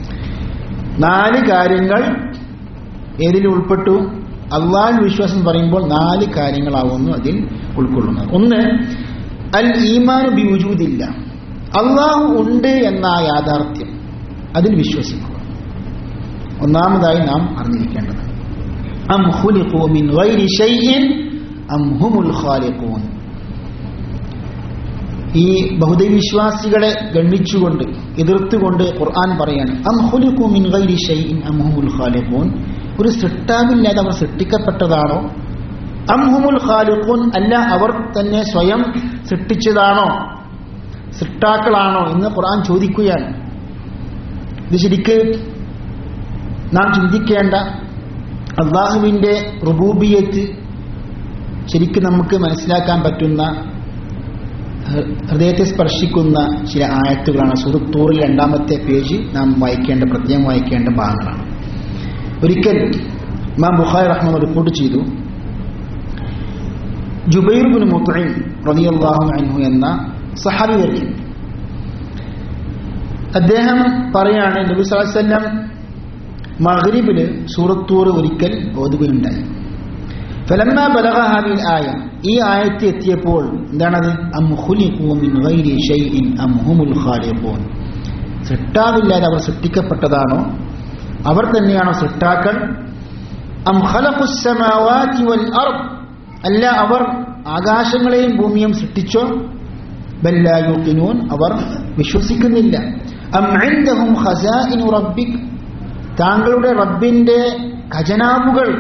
നാല് കാര്യങ്ങൾ ഏതിൽ ഉൾപ്പെട്ടു അള്ളാഹു വിശ്വാസം എന്ന് പറയുമ്പോൾ നാല് കാര്യങ്ങളാവുന്നു അതിൽ ഉൾക്കൊള്ളുന്നത് ഒന്ന് അൽ ഈമാൻ ബിവുജൂദില്ല അള്ളാഹു ഉണ്ട് എന്ന ആ യാഥാർത്ഥ്യം അതിൽ വിശ്വസിക്കുക ഒന്നാമതായി നാം അറിഞ്ഞിരിക്കേണ്ടത് അം ഖുലിഖൂ മിൻ ഗൈരി ഷൈഇൻ അം ഹുമുൽ ഖാലിഖൂൻ ഈ ബഹുദൈവിശ്വാസികളെ ഗണ്ണിച്ചുകൊണ്ട് എതിർത്തുകൊണ്ട് ഖുർആൻ പറയാണ് അം ഖുലിഖൂ മിൻ ഗൈരി ഷൈഇൻ അം ഹുമുൽ ഖാലിഖൂൻ ഒരു സൃഷ്ടാവില്ലാതെ അവർ സൃഷ്ടിക്കപ്പെട്ടതാണോ അം ഹുമുൽ ഖാലിഖൂൻ അല്ല അവർ തന്നെ സ്വയം സൃഷ്ടിച്ചതാണോ സൃഷ്ടാക്കളാണോ എന്ന് ഖുർആൻ ചോദിക്കുകയാണ് ഇത് ശരിക്ക് നാം ചിന്തിക്കേണ്ട അള്ളാഹുവിൻ്റെ റുബൂബിയത്ത് ശരിക്കും നമുക്ക് മനസ്സിലാക്കാൻ പറ്റുന്ന ഹൃദയത്തെ സ്പർശിക്കുന്ന ചില ആയത്തുകളാണ് സുഹൃത്തൂറിൽ രണ്ടാമത്തെ പേജ് നാം വായിക്കേണ്ട പ്രത്യേകം വായിക്കേണ്ട ഭാഗങ്ങളാണ് ഒരിക്കൽ മാം ബുഖാരി റഹ്മാൻ റിപ്പോർട്ട് ചെയ്തു ജുബൈർ ബിൻ മുത്തൈം റളിയല്ലാഹു അൻഹു എന്ന സഹാബി വരികയും അദ്ദേഹം പറയാണ് നബി സ്വല്ലല്ലാഹു അലൈഹി വസല്ലം മഗ്രിബില് സൂറത്തൂർ ഒരിക്കൽ ഓതുകയുണ്ടായി ഫലമ്മ ബലഗ ഹാദിൽ ആയ ഈ ആയത്ത് എത്തിയപ്പോൾ എന്താണത് അം ഖുലിഖൂ മിൻ ഗൈരി ഷൈഇൻ അം ഹുമുൽ ഖാലിഖൂൻ സൃഷ്ടാവില്ലാതെ അവർ സൃഷ്ടിക്കപ്പെട്ടതാണോ അവർ തന്നെയാണോ സൃഷ്ടാക്കൾ അം ഖലഖുസ് സമാവാതി വൽ അർദ് അല്ല അവർ ആകാശങ്ങളെയും ഭൂമിയും സൃഷ്ടിച്ചോ ബല്ലാ യുഖിനൂൻ അവർ വിശ്വസിക്കുന്നില്ല അം ഇൻദഹും ഖസാഇനു റബ്ബിക് താങ്കളുടെ റബ്ബിന്റെ ഖജനാവുകൾ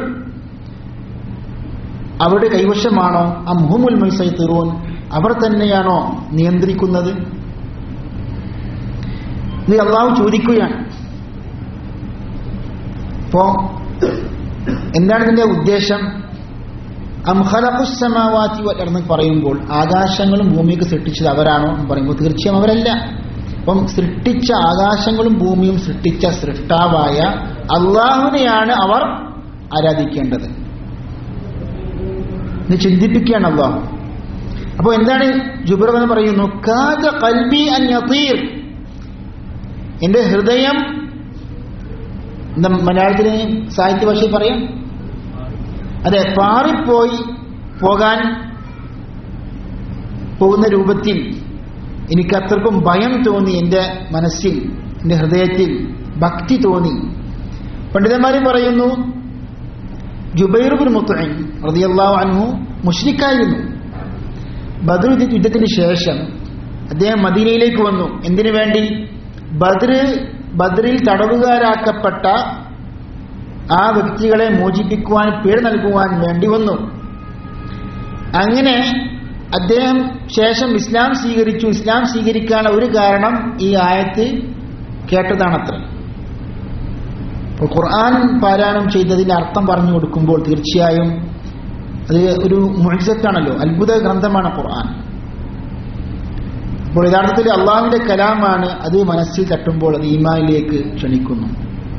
അവരുടെ കൈവശമാണോ അംഹുമുൽ മൈസൈത്തിറൂൻ അവർ തന്നെയാണോ നിയന്ത്രിക്കുന്നത് ഇത് അള്ളാഹു ചോദിക്കുകയാണ് അപ്പോ എന്താണ് ഇതിന്റെ ഉദ്ദേശം അംഹലഖുസമാവാത്തി എന്ന് പറയുമ്പോൾ ആകാശങ്ങളും ഭൂമിയൊക്കെ സൃഷ്ടിച്ചത് അവരാണോ എന്ന് പറയുമ്പോൾ തീർച്ചയായും അവരല്ല അപ്പം സൃഷ്ടിച്ച ആകാശങ്ങളും ഭൂമിയും സൃഷ്ടിച്ച സൃഷ്ടാവായ അള്ളാഹുവിനെയാണ് അവർ ആരാധിക്കേണ്ടത് ഇത് ചിന്തിപ്പിക്കുകയാണ് അള്ളാഹു അപ്പോൾ എന്താണ് ജുബർ എന്ന് പറയുന്നു കാജ കൽബി അൻ യതീർ എന്റെ ഹൃദയം എന്താ മലയാളത്തിന് സാഹിത്യ ഭാഷയിൽ പറയാം അതെ പാറിപ്പോയി പോകാൻ പോകുന്ന രൂപത്തിൽ എനിക്ക് അത്രക്കും ഭയം തോന്നി എൻ്റെ മനസ്സിൽ എൻ്റെ ഹൃദയത്തിൽ ഭക്തി തോന്നി പണ്ഡിതന്മാരും പറയുന്നു ജുബൈറുബിൻ മുത്തൈൻ റളിയല്ലാഹു അൻഹു മുഷ്രിക്കായിരുന്നു ബദർ യുദ്ധത്തിന് ശേഷം അദ്ദേഹം മദീനയിലേക്ക് വന്നു എന്തിനു വേണ്ടി ബദ്ർ ബദ്രിൽ തടവുകാരാക്കപ്പെട്ട ആ വ്യക്തികളെ മോചിപ്പിക്കുവാൻ പേര് നൽകുവാൻ വേണ്ടി വന്നു അങ്ങനെ അദ്ദേഹം ശേഷം ഇസ്ലാം സ്വീകരിച്ചു ഇസ്ലാം സ്വീകരിക്കാനുള്ള ഒരു കാരണം ഈ ആയത്ത് കേട്ടതാണത്ര ഇപ്പോൾ ഖുർആൻ പാരായണം ചെയ്തതിന്റെ അർത്ഥം പറഞ്ഞു കൊടുക്കുമ്പോൾ തീർച്ചയായും അത് ഒരു മുഴുസത്താണല്ലോ അത്ഭുത ഗ്രന്ഥമാണ് ഖുർആൻ അപ്പോൾ യഥാർത്ഥത്തിൽ അള്ളാഹുവിന്റെ കലാമാണ് അത് മനസ്സിൽ തട്ടുമ്പോൾ അത് ഈമാനിലേക്ക് ക്ഷണിക്കുന്നു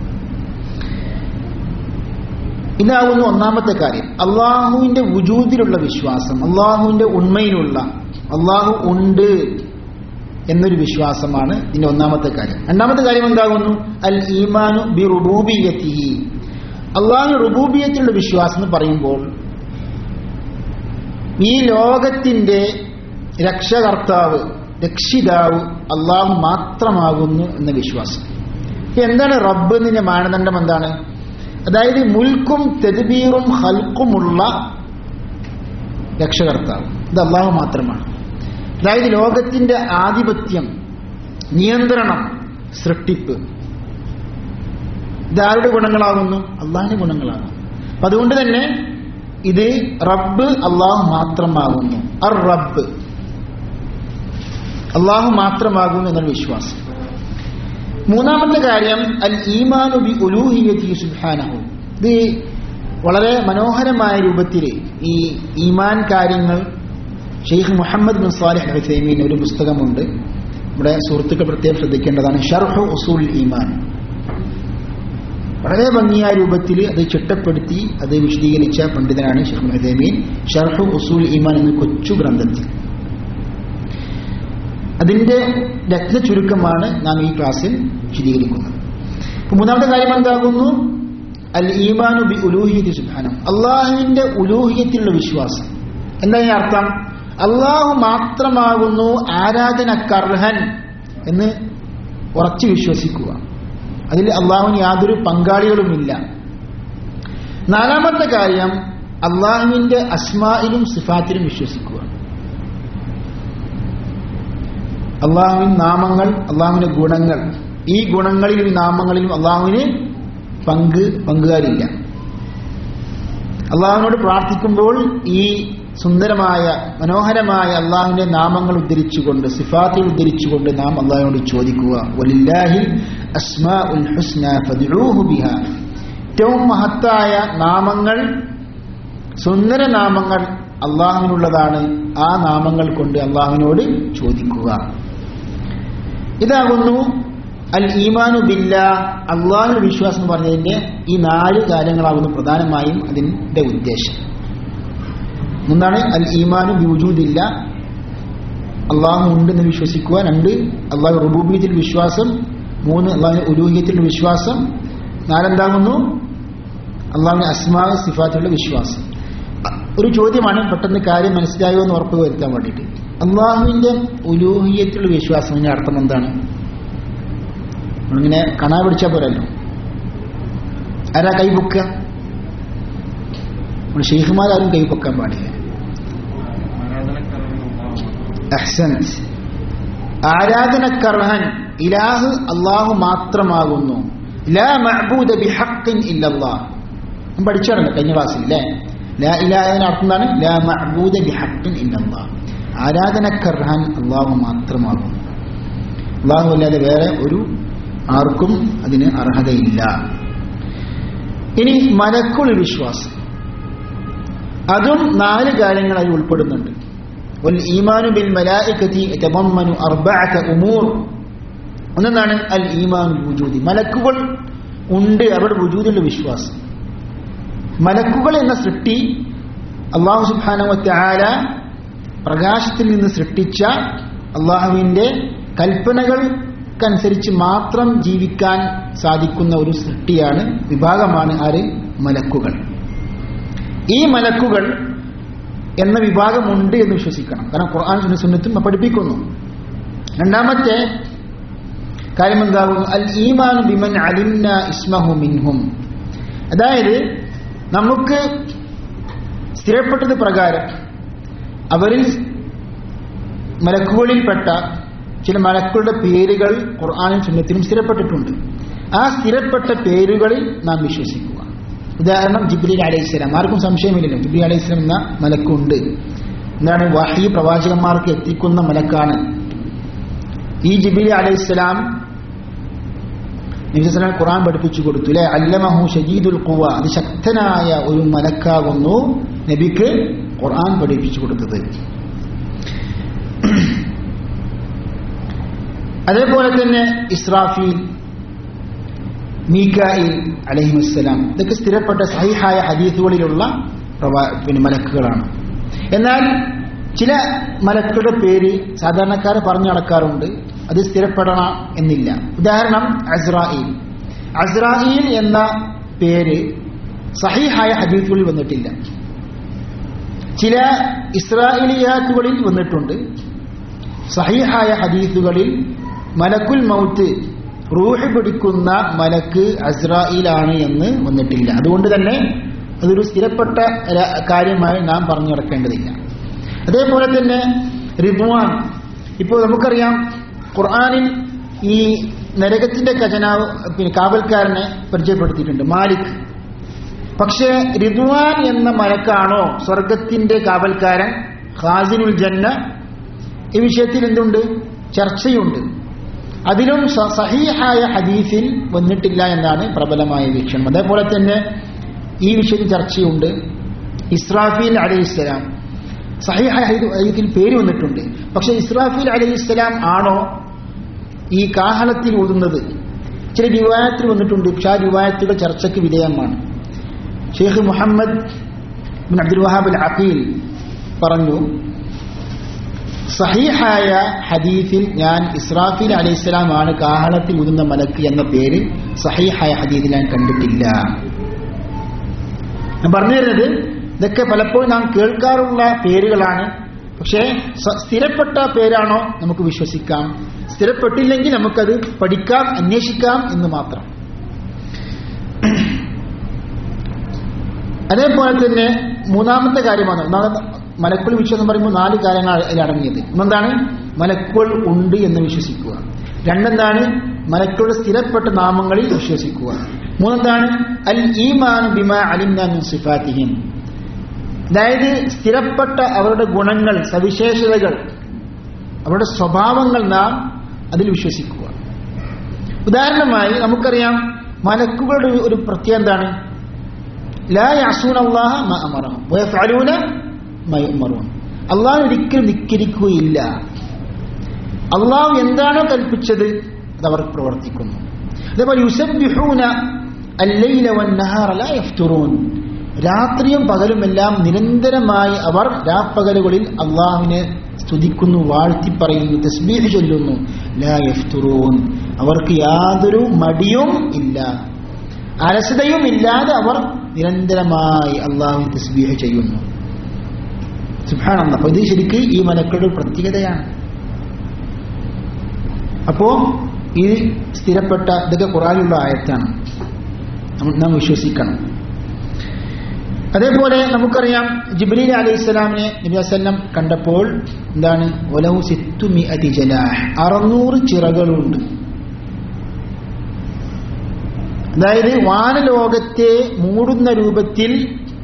ഇതാകുന്നു ഒന്നാമത്തെ കാര്യം അള്ളാഹുവിന്റെ വുജൂദിലുള്ള വിശ്വാസം അള്ളാഹുവിന്റെ ഉണ്മയിലുള്ള അള്ളാഹു ഉണ്ട് എന്നൊരു വിശ്വാസമാണ് ഇതിന്റെ ഒന്നാമത്തെ കാര്യം രണ്ടാമത്തെ കാര്യം എന്താകുന്നു അൽ ഈമാനു ബി റുബൂബിയത്തിഹി അള്ളാഹു റുബൂബിയത്തിലുള്ള വിശ്വാസം എന്ന് പറയുമ്പോൾ ഈ ലോകത്തിന്റെ രക്ഷകർത്താവ് രക്ഷിതാവ് അള്ളാഹു മാത്രമാകുന്നു എന്ന വിശ്വാസം എന്താണ് റബ്ബ് എന്നതിന്റെ മാനദണ്ഡം എന്താണ് അതായത് മുൽക്കും തെതുബീറും ഹൽക്കുമുള്ള രക്ഷകർത്താവ് ഇത് അള്ളാഹു മാത്രമാണ് അതായത് ലോകത്തിന്റെ ആധിപത്യം നിയന്ത്രണം സൃഷ്ടിപ്പ് ഇതാരുടെ ഗുണങ്ങളാകുന്നു അള്ളാഹിന്റെ ഗുണങ്ങളാകുന്നു അപ്പൊ അതുകൊണ്ട് തന്നെ ഇത് റബ്ബ് അള്ളാഹു മാത്രമാകുന്നു അർ റബ്ബ് അള്ളാഹു മാത്രമാകുന്നു എന്നൊരു വിശ്വാസം മൂന്നാമത്തെ കാര്യം അൽ ഈമാനു ബി ഉലൂഹിയത്തി സുബ്ഹാനഹു ഇത് വളരെ മനോഹരമായ രൂപത്തിൽ ഈ ഈമാൻ കാര്യങ്ങൾ ഷെയ്ഖ് മുഹമ്മദ് ബിൻ സാലിഹ് ഹുസൈമീൻ ഒരു പുസ്തകമുണ്ട് ഇവിടെ സുഹൃത്തുക്കൾ പ്രത്യേകം ശ്രദ്ധിക്കേണ്ടതാണ് ഷർഹു ഉസൂൽ ഈമാൻ വളരെ ഭംഗിയായ രൂപത്തിൽ അത് ചിട്ടപ്പെടുത്തി അത് വിശദീകരിച്ച പണ്ഡിതനാണ് ഷെയ്ഖ് ഹുസൈമീൻ ഷർഹു ഉസൂൽ ഈമാൻ എന്ന കൊച്ചു ഗ്രന്ഥത്തിൽ അതിന്റെ രത്ന ചുരുക്കമാണ് നാം ഈ ക്ലാസ്സിൽ വിശദീകരിക്കുന്നത് അപ്പൊ മൂന്നാമത്തെ കാര്യം എന്താകുന്നു അൽ ഈമാനു ബി ഉലൂഹിയത്തി സുബാനം അള്ളാഹുവിന്റെ ഉലൂഹിയത്തിലുള്ള വിശ്വാസം എന്താ ഈ അർത്ഥം അള്ളാഹു മാത്രമാകുന്നു ആരാധനക്കർഹൻ എന്ന് ഉറച്ചു വിശ്വസിക്കുക അതിൽ അള്ളാഹുവിന് യാതൊരു പങ്കാളികളുമില്ല നാലാമത്തെ കാര്യം അള്ളാഹുവിന്റെ അസ്മായിലും സിഫാത്തിലും വിശ്വസിക്കുക അള്ളാഹുവിൻ നാമങ്ങൾ അള്ളാഹുവിന്റെ ഗുണങ്ങൾ ഈ ഗുണങ്ങളിലും ഈ നാമങ്ങളിലും അള്ളാഹുവിന് പങ്ക് പങ്കുകാരില്ല അള്ളാഹുവിനോട് പ്രാർത്ഥിക്കുമ്പോൾ ഈ സുന്ദരമായ മനോഹരമായ അള്ളാഹുവിന്റെ നാമങ്ങൾ ഉദ്ധരിച്ചുകൊണ്ട് സിഫാത്തിൽ ഉദ്ധരിച്ചുകൊണ്ട് നാം അള്ളാഹുവിനോട് ചോദിക്കുക വലില്ലാഹി അസ്മാ ഉൽ ഹുസ്ന ഫദ്ഉഹു ബിഹ ഏറ്റവും മഹത്തായ നാമങ്ങൾ സുന്ദര നാമങ്ങൾ അള്ളാഹുവിനുള്ളതാണ് ആ നാമങ്ങൾ കൊണ്ട് അള്ളാഹുവിനോട് ചോദിക്കുക ഇതാകുന്നു അൽ ഈമാനു ബില്ല അള്ളാഹു വിശ്വാസം എന്ന് പറഞ്ഞതിന്റെ ഈ നാല് കാര്യങ്ങളാകുന്നു പ്രധാനമായും അതിന്റെ ഉദ്ദേശം ഒന്നാണ് അൽ ഈമാനു ബിവുജൂദില്ല അള്ളാഹു ഉണ്ടെന്ന് വിശ്വസിക്കുക രണ്ട് അള്ളാഹു റുബൂബിയത്തിൽ വിശ്വാസം മൂന്ന് അള്ളാഹു ഉലൂഹിയത്തിൽ വിശ്വാസം നാലെന്താകുന്നു അള്ളാഹുവിന്റെ അസ്മാ സിഫാത്തിലുള്ള വിശ്വാസം ഒരു ചോദ്യമാണ് പെട്ടെന്ന് കാര്യം മനസ്സിലായോ എന്ന് ഉറപ്പ് വരുത്താൻ വേണ്ടിയിട്ട് അള്ളാഹുവിന്റെ ഉലൂഹിയത്തിലുള്ള വിശ്വാസത്തിന്റെ അർത്ഥം എന്താണ് നമ്മളിങ്ങനെ കണാ പിടിച്ചാൽ പോരല്ലോ ആരാ കൈ പൊക്കുക നമ്മൾ ഷെയ്ഖുമാരാരും കൈ പൊക്കാൻ പാടില്ല അഹ്സൻസ് ആരാധനക്കർഹൻ ഇലാഹ് അള്ളാഹു മാത്രമാകുന്നു ലാ മഅബൂദ ബിഹഖിൻ ഇല്ലല്ലാഹ് നമ്മൾ പഠിച്ചാണല്ലോ കഴിഞ്ഞ ക്ലാസ്സിൽ അല്ലേ ലാ ഇലാഹ എന്നതിന് അർത്ഥം എന്താണ് ലാ മഅബൂദ ബിഹഖിൻ ഇല്ലല്ലാഹ് ആരാധനക്കർഹൻ അള്ളാഹു മാത്രമാകുന്നു അള്ളാഹു അല്ലാതെ വേറെ ഒരു ആർക്കും അതിന് അർഹതയില്ല ഇനി മലക്കുൾ വിശ്വാസം അതും നാല് കാര്യങ്ങൾ അതിൽ ഉൾപ്പെടുന്നുണ്ട് والإيمان بالملائكة يتضمن أربعة أمور ഒന്നെന്താണ് അൽ ഈമാൻ വുജൂദി മലക്കുകൾ ഉണ്ട് അവരുടെ വുജൂദിലുള്ള വിശ്വാസം മലക്കുകൾ എന്ന സൃഷ്ടി അള്ളാഹു സുബാനുവത്തെ ആല പ്രകാശത്തിൽ നിന്ന് സൃഷ്ടിച്ച അള്ളാഹുവിൻ്റെ കൽപ്പനകൾക്കനുസരിച്ച് മാത്രം ജീവിക്കാൻ സാധിക്കുന്ന ഒരു സൃഷ്ടിയാണ് വിഭാഗമാണ് ആര് മലക്കുകൾ ഈ മലക്കുകൾ എന്ന വിഭാഗമുണ്ട് എന്ന് വിശ്വസിക്കണം കാരണം ഖുർആൻ സുന്ന സുന്നത്തും പഠിപ്പിക്കുന്നു രണ്ടാമത്തെ കാര്യം എന്താകുന്നു അൽ ഈമാൻ ബിമൻ അലിന്ന ഇസ്മഹു മിൻഹും അതായത് നമുക്ക് സ്ഥിരപ്പെട്ടത് പ്രകാരം അവരിൽ മലക്കുകളിൽപ്പെട്ട ചില മലക്കുകളുടെ പേരുകൾ ഖുർആാനും സുന്നത്തിനും സ്ഥിരപ്പെട്ടിട്ടുണ്ട് ആ സ്ഥിരപ്പെട്ട പേരുകളിൽ നാം വിശ്വസിക്കുക ഉദാഹരണം ജിബ്രീൽ അലൈഹിസ്ലാം ആർക്കും സംശയമില്ലല്ലോ ജിബ്രീൽ അലൈഹിസ്ലാം എന്ന മലക്കുണ്ട് എന്താണ് വഹി പ്രവാചകന്മാർക്ക് എത്തിക്കുന്ന മലക്കാണ് ഈ ജിബ്രീൽ അലൈഹിസ്ലാം നബിസ്ലാം ഖുർആൻ പഠിപ്പിച്ചു കൊടുത്തു അല്ലെ അല്ലമഹു ഷജീദുൽ ഖുവ അത് ശക്തനായ ഒരു മലക്കാകുന്നു നബിക്ക് ഖുർആൻ പഠിപ്പിച്ചു കൊടുത്തത് അതേപോലെ തന്നെ ഇസ്രാഫീൽ മീക്കായിൽ അലഹിമസ്സലാം ഇതൊക്കെ സ്ഥിരപ്പെട്ട സഹിഹായ ഹദീസുകളിലുള്ള പ്രവാ പിന്നെ മലക്കുകളാണ് എന്നാൽ ചില മലക്കുകളുടെ പേര് സാധാരണക്കാർ പറഞ്ഞു നടക്കാറുണ്ട് അത് സ്ഥിരപ്പെടണം എന്നില്ല ഉദാഹരണം അസ്രായിൽ അസ്രായിൽ എന്ന പേര് സഹിഹായ ഹദീസുകളിൽ വന്നിട്ടില്ല ചില ഇസ്രായേലിയാത്തുകളിൽ വന്നിട്ടുണ്ട് സഹിഹായ ഹദീസുകളിൽ മലക്കുൽ മൗത്ത് റൂഹ് പിടിക്കുന്ന മലക്ക് അസ്രായിലാണ് എന്ന് വന്നിട്ടില്ല അതുകൊണ്ട് തന്നെ അതൊരു സ്ഥിരപ്പെട്ട ര- കാര്യമായി നാം പറഞ്ഞു നടക്കേണ്ടതില്ല അതേപോലെ തന്നെ റിദ്വാൻ ഇപ്പോൾ നമുക്കറിയാം ഖുർആാനിൽ ഈ നരകത്തിന്റെ ഖജനാവ് പിന്നെ കാവൽക്കാരനെ പരിചയപ്പെടുത്തിയിട്ടുണ്ട് മാലിക് പക്ഷേ റിദ്വാൻ എന്ന മലക്കാണോ സ്വർഗത്തിന്റെ കാവൽക്കാരൻ ഖാസിനുൽ ജന്ന ഈ വിഷയത്തിൽ എന്തുണ്ട് ചർച്ചയുണ്ട് അതിലും സ- സഹീഹായ ഹദീസിൽ വന്നിട്ടില്ല എന്നാണ് പ്രബലമായ വീക്ഷണം അതേപോലെ തന്നെ ഈ വിഷയത്തിൽ ചർച്ചയുണ്ട് ഇസ്രാഫീൽ അലൈഹിസ്സലാം സഹീഹായ ഹദീ- ഹദീസിൽ പേര് വന്നിട്ടുണ്ട് പക്ഷെ ഇസ്രാഫീൽ അലൈഹിസ്സലാം ആണോ ഈ കാഹളത്തിൽ ഊതുന്നത് ചില റിവായത്തിൽ വന്നിട്ടുണ്ട് പക്ഷെ ആ റിവായത്തുകൾ ചർച്ചയ്ക്ക് വിധേയമാണ് Sheikh Muhammad bin Abdul Wahhab അൽ അഖീൽ പറഞ്ഞു സഹീഹായ ഹദീസിൽ ഞാൻ ഇസ്രാഫീൽ അലൈഹിസ്സലാം ആണ് കാഹളത്തിൽ ഊതുന്ന മലക്ക് എന്ന പേര് സഹീഹായ ഹദീസിൽ ഞാൻ കണ്ടിട്ടില്ല ഞാൻ പറഞ്ഞു തരുന്നത് ഇതൊക്കെ പലപ്പോഴും നാം കേൾക്കാറുള്ള പേരുകളാണ് പക്ഷേ സ- സ്ഥിരപ്പെട്ട പേരാണോ നമുക്ക് വിശ്വസിക്കാം സ്ഥിരപ്പെട്ടില്ലെങ്കിൽ നമുക്കത് പഠിക്കാം അന്വേഷിക്കാം എന്ന് മാത്രം അതേപോലെ തന്നെ മൂന്നാമത്തെ കാര്യമാണ് ഒന്നാമത് മലക്കുൾ വിശ്വാസം പറയുമ്പോൾ നാല് കാര്യങ്ങൾ അതിൽ അടങ്ങിയത് ഒന്നെന്താണ് മലക്കുകൾ ഉണ്ട് എന്ന് വിശ്വസിക്കുക രണ്ടെന്താണ് മലക്കുകളുടെ സ്ഥിരപ്പെട്ട നാമങ്ങളിൽ വിശ്വസിക്കുക മൂന്നെന്താണ് അൽ ഈമാൻ ബിമ അലിന്ന മിൻ സിഫാത്തിഹിം അതായത് സ്ഥിരപ്പെട്ട അവരുടെ ഗുണങ്ങൾ സവിശേഷതകൾ അവരുടെ സ്വഭാവങ്ങൾ നാം അതിൽ വിശ്വസിക്കുക ഉദാഹരണമായി നമുക്കറിയാം മലക്കുകളുടെ ഒരു- ഒരു പ്രത്യേകത എന്താണ് ലാ യഅസൂന അല്ലാഹ മാ അമറഹും വയഫഅലൂന മാ യുഅമറൂൻ അള്ളാഹു ഒരിക്കലും ധിക്കരിക്കുകയില്ല അള്ളാഹു എന്താണോ കൽപ്പിച്ചത് അത് അവർ പ്രവർത്തിക്കുന്നു അതേപോലെ യുസബ്ബിഹൂന അല്ലൈല വന്നഹാറ ലാ യഫ്തുറൂൻ രാത്രിയും പകലുമെല്ലാം നിരന്തരമായി അവർ രാപ്പകലുകളിൽ അള്ളാഹുവിനെ സ്തുതിക്കുന്നു വാഴ്ത്തി പറയുന്നു തസ്ബീഹ് ചൊല്ലുന്നു ലാ യഫ്തുറൂൻ അവർക്ക് യാതൊരു മടിയും ഇല്ല അലസതയും ഇല്ലാതെ അവർ നിരന്തരമായി അള്ളാഹു തസ്ബീഹ് ചെയ്യുന്നു സുബ്ഹാനല്ലാഹ് അപ്പൊ ഇത് ശരിക്ക് ഈ മലക്കളുടെ ഒരു പ്രത്യേകതയാണ് അപ്പോ ഈ സ്ഥിരപ്പെട്ട ഇതൊക്കെ ഖുറാനിലുള്ള ആയത്താണ് നമ്മൾ- നാം വിശ്വസിക്കണം അതേപോലെ നമുക്കറിയാം ജിബ്രീൽ അലൈഹി സ്വലാമിനെ നബി വസല്ലം കണ്ടപ്പോൾ എന്താണ് ഒലവു സിത്തുമി അതിജലാഹ് അറുന്നൂറ് ചിറകളുണ്ട് അതായത് വാനലോകത്തെ മൂടുന്ന രൂപത്തിൽ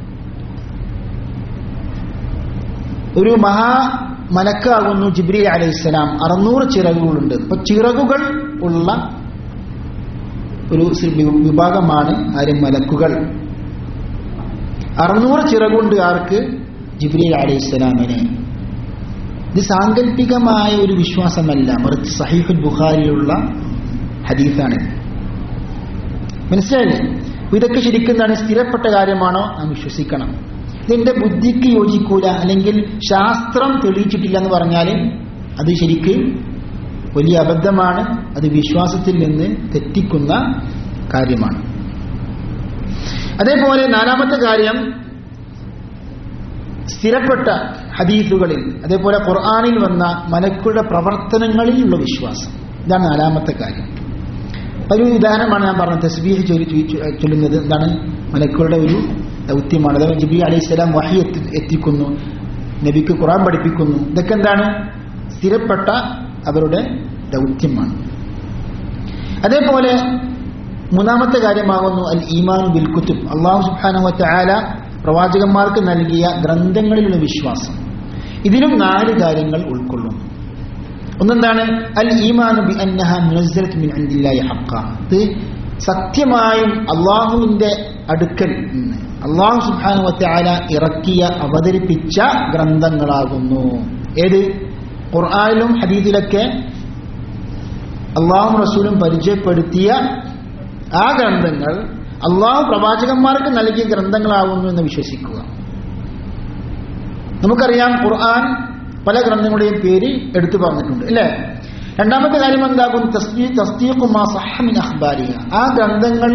ഒരു മഹാ മലക്കാകുന്നു ജിബ്രീൽ അലൈഹിസ്സലാം അറുന്നൂറ് ചിറകുകളുണ്ട് അപ്പൊ ചിറകുകൾ ഉള്ള ഒരു സി- വി- വിഭാഗമാണ് ആര് മലക്കുകൾ അറുന്നൂറ് ചിറകുണ്ട് ആർക്ക് ജിബ്രീൽ അലൈഹിസ്സലാമിന് ഇത് സാങ്കല്പികമായ ഒരു വിശ്വാസമല്ല മറിച്ച് സഹീഫുൽ ബുഖാരിയിലുള്ള ഹദീസാണിത് മനസ്സിലായില്ലേ അപ്പൊ ഇതൊക്കെ ശരിക്കും എന്താണ് സ്ഥിരപ്പെട്ട കാര്യമാണോ നാം വിശ്വസിക്കണം ഇതെന്റെ ബുദ്ധിക്ക് യോജിക്കൂല അല്ലെങ്കിൽ ശാസ്ത്രം തെളിയിച്ചിട്ടില്ല എന്ന് പറഞ്ഞാൽ അത് ശരിക്ക് വലിയ അബദ്ധമാണ് അത് വിശ്വാസത്തിൽ നിന്ന് തെറ്റിക്കുന്ന കാര്യമാണ് അതേപോലെ നാലാമത്തെ കാര്യം സ്ഥിരപ്പെട്ട ഹദീസുകളിൽ അതേപോലെ ഖുർആാനിൽ വന്ന മലക്കുകളുടെ പ്രവർത്തനങ്ങളിലുള്ള വിശ്വാസം ഇതാണ് നാലാമത്തെ കാര്യം ഒരു ഉദാഹരണമാണ് ഞാൻ പറഞ്ഞത് തസ്ബീഹ് ചൊല്ലി ചൊല്ലി- ചൊല്ലുന്നത് എന്താണ് മലക്കുകളുടെ ഒരു ദൗത്യമാണ് അതായത് ജിബി അലൈഹി സ്വലാം വഹി എത്തി എത്തിക്കുന്നു നബിക്ക് ഖുറാൻ പഠിപ്പിക്കുന്നു ഇതൊക്കെ എന്താണ് സ്ഥിരപ്പെട്ട അവരുടെ ദൗത്യമാണ് അതേപോലെ മൂന്നാമത്തെ കാര്യമാകുന്നു അൽ ഈമാൻ ബിൽ കുത്തുബ് അള്ളാഹു സുബ്ഹാനഹു വതആല പ്രവാചകന്മാർക്ക് നൽകിയ ഗ്രന്ഥങ്ങളിലുള്ള വിശ്വാസം ഇതിലും നാല് കാര്യങ്ങൾ ഉൾക്കൊള്ളുന്നു ഒന്നെന്താണ് അൽ ഈമാനു ബി അന്നഹ മുനസ്സലത്ത് മിൻ ഇൻദില്ലാഹി ഹഖ്ക ഇത് സത്യമായും അള്ളാഹുവിന്റെ അടുക്കൽ നിന്ന് അള്ളാഹു സുബ്ഹാനഹു വതആല ഇറക്കിയ അവതരിപ്പിച്ച ഗ്രന്ഥങ്ങളാകുന്നു ഏത് ഖുർആനിലും ഹദീസിലൊക്കെ അള്ളാഹു റസൂലും പരിചയപ്പെടുത്തിയ ആ ഗ്രന്ഥങ്ങൾ അള്ളാഹു പ്രവാചകന്മാർക്ക് നൽകിയ ഗ്രന്ഥങ്ങളാകുന്നു എന്ന് വിശ്വസിക്കുക നമുക്കറിയാം ഖുർആൻ പല ഗ്രന്ഥങ്ങളുടെയും പേര് എടുത്തു പറഞ്ഞിട്ടുണ്ട് അല്ലേ രണ്ടാമത്തെ കാര്യം എന്താകും തസ്ബീ- തസ്ദീഖു മാ സഹ്ഹ മിൻ അഖ്ബാരിഹ. ആ ഗ്രന്ഥങ്ങൾ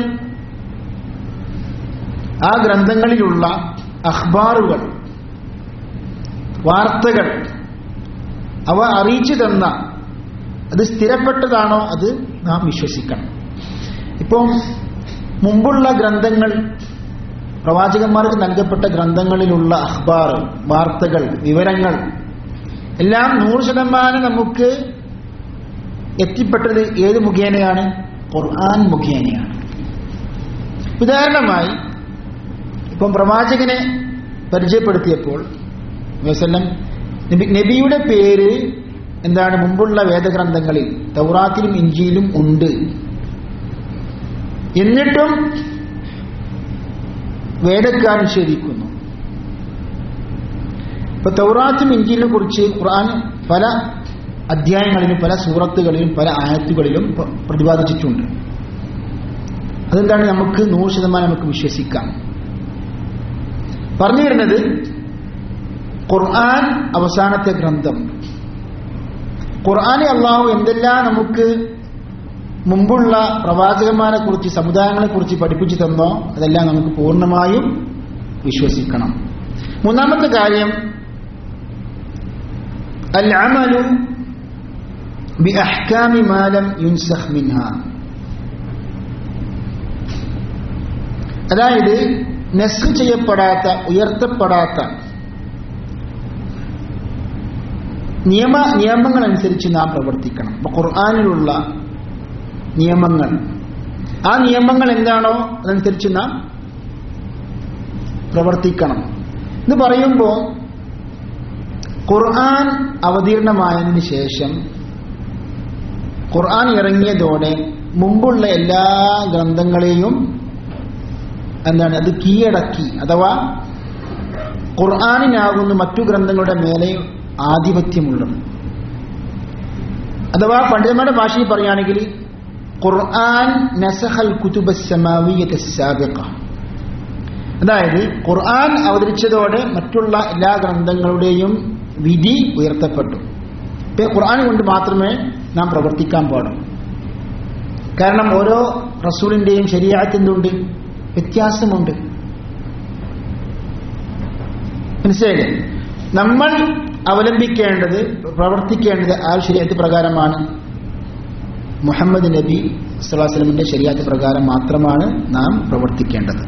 ആ ഗ്രന്ഥങ്ങളിലുള്ള അഖ്ബാറുകൾ വാർത്തകൾ അവ അറിയിച്ചു തന്ന അത് സ്ഥിരപ്പെട്ടതാണോ അത് നാം വിശ്വസിക്കണം ഇപ്പം മുമ്പുള്ള ഗ്രന്ഥങ്ങൾ പ്രവാചകന്മാർക്ക് നൽകപ്പെട്ട ഗ്രന്ഥങ്ങളിലുള്ള അഖ്ബാർ വാർത്തകൾ വിവരങ്ങൾ എല്ലാം നൂറ് ശതമാനം നമുക്ക് എത്തിപ്പെട്ടത് ഏത് മുഖേനയാണ് ഖുർആൻ മുഖേനയാണ് ഉദാഹരണമായി ഇപ്പം പ്രവാചകനെ പരിചയപ്പെടുത്തിയപ്പോൾ വസല്ലം നബി നബിയുടെ പേര് എന്താണ് മുമ്പുള്ള വേദഗ്രന്ഥങ്ങളിൽ തൗറാത്തിലും ഇഞ്ചിയിലും ഉണ്ട് എന്നിട്ടും വേദക്കാർ നിഷേധിക്കുന്നു ഇപ്പൊ തൗറാത്തും ഇഞ്ചിയിനെ കുറിച്ച് ഖുർആൻ പല അധ്യായങ്ങളിലും പല സൂറത്തുകളിലും പല ആയത്തുകളിലും പ്ര- പ്രതിപാദിച്ചിട്ടുണ്ട് അതെന്താണ് നമുക്ക് നൂറ് ശതമാനം നമുക്ക് വിശ്വസിക്കാം പറഞ്ഞു വരുന്നത് ഖുർആൻ അവസാനത്തെ ഗ്രന്ഥം ഖുർആനെ അള്ളാഹു എന്തെല്ലാം നമുക്ക് മുമ്പുള്ള പ്രവാചകന്മാരെ കുറിച്ച് സമുദായങ്ങളെ കുറിച്ച് പഠിപ്പിച്ചു തന്നോ അതെല്ലാം നമുക്ക് പൂർണ്ണമായും വിശ്വസിക്കണം മൂന്നാമത്തെ കാര്യം അൽ അമലു ബി അഹ്കാമി മാലം യുൻസഖ് മിൻഹ അതായത് നെസ് ചെയ്യപ്പെടാത്ത ഉയർത്തപ്പെടാത്ത നിയമ നിയമങ്ങൾ അനുസരിച്ച് നാം പ്രവർത്തിക്കണം അപ്പൊ ഖുർആാനിലുള്ള നിയമങ്ങൾ ആ നിയമങ്ങൾ എന്താണോ അതനുസരിച്ച് നാം പ്രവർത്തിക്കണം എന്ന് പറയുമ്പോൾ ഖുർആൻ അവതീർണമായതിനു ശേഷം ഖുർആൻ ഇറങ്ങിയതോടെ മുമ്പുള്ള എല്ലാ ഗ്രന്ഥങ്ങളെയും എന്താണ് അത് കീഴടക്കി അഥവാ ഖുർആാനിനാകുന്നു മറ്റു ഗ്രന്ഥങ്ങളുടെ മേലെ ആധിപത്യമുള്ളത് അഥവാ പണ്ഡിതന്മാരുടെ ഭാഷയിൽ പറയുകയാണെങ്കിൽ ഖുർആൻ നസഹൽ കുതുബ സമാവിയത സാബിഖ അതായത് ഖുർആൻ അവതരിച്ചതോടെ മറ്റുള്ള എല്ലാ ഗ്രന്ഥങ്ങളുടെയും വിധി ഉയർത്തപ്പെട്ടു ഇപ്പൊ ഖുർആൻ കൊണ്ട് മാത്രമേ നാം പ്രവർത്തിക്കാൻ പാടും കാരണം ഓരോ റസൂലിന്റെയും ശരിയാത്തിന്തുണ്ട് വ്യത്യാസമുണ്ട് മനസ്സിലായില്ലേ നമ്മൾ അവലംബിക്കേണ്ടത് പ്രവർത്തിക്കേണ്ടത് ആ ശരിയാത്ത് പ്രകാരമാണ് മുഹമ്മദ് നബി സ്വലാസ്ലമിന്റെ ശരിയാത്ത് പ്രകാരം മാത്രമാണ് നാം പ്രവർത്തിക്കേണ്ടത്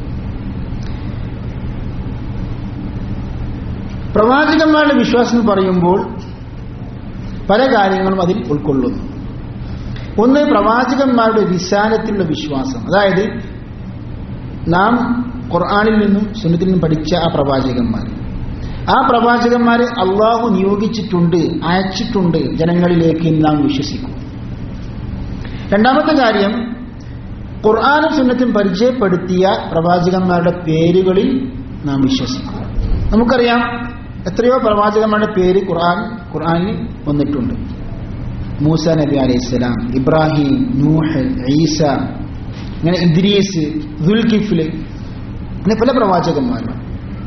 പ്രവാചകന്മാരുടെ വിശ്വാസം എന്ന് പറയുമ്പോൾ പല കാര്യങ്ങളും അതിൽ ഉൾക്കൊള്ളുന്നു ഒന്ന് പ്രവാചകന്മാരുടെ വിശാലത്തിലുള്ള വിശ്വാസം അതായത് നാം ഖുർആാനിൽ നിന്നും സുന്നത്തിൽ നിന്നും പഠിച്ച ആ പ്രവാചകന്മാർ ആ പ്രവാചകന്മാരെ അള്ളാഹു നിയോഗിച്ചിട്ടുണ്ട് അയച്ചിട്ടുണ്ട് ജനങ്ങളിലേക്ക് നാം വിശ്വസിക്കും രണ്ടാമത്തെ കാര്യം ഖുർആാനും സുന്നത്തും പരിചയപ്പെടുത്തിയ പ്രവാചകന്മാരുടെ പേരുകളിൽ നാം വിശ്വസിക്കുക നമുക്കറിയാം എത്രയോ പ്രവാചകന്മാരുടെ പേര് ഖുർആൻ ഖുർആനിൽ വന്നിട്ടുണ്ട് മൂസ നബി അലൈഹിസ്സലാം ഇബ്രാഹിം നൂഹ് ഈസ അങ്ങനെ ഇദ്രീസ് ദുൽകിഫില് അങ്ങനെ പല പ്രവാചകന്മാരാണ്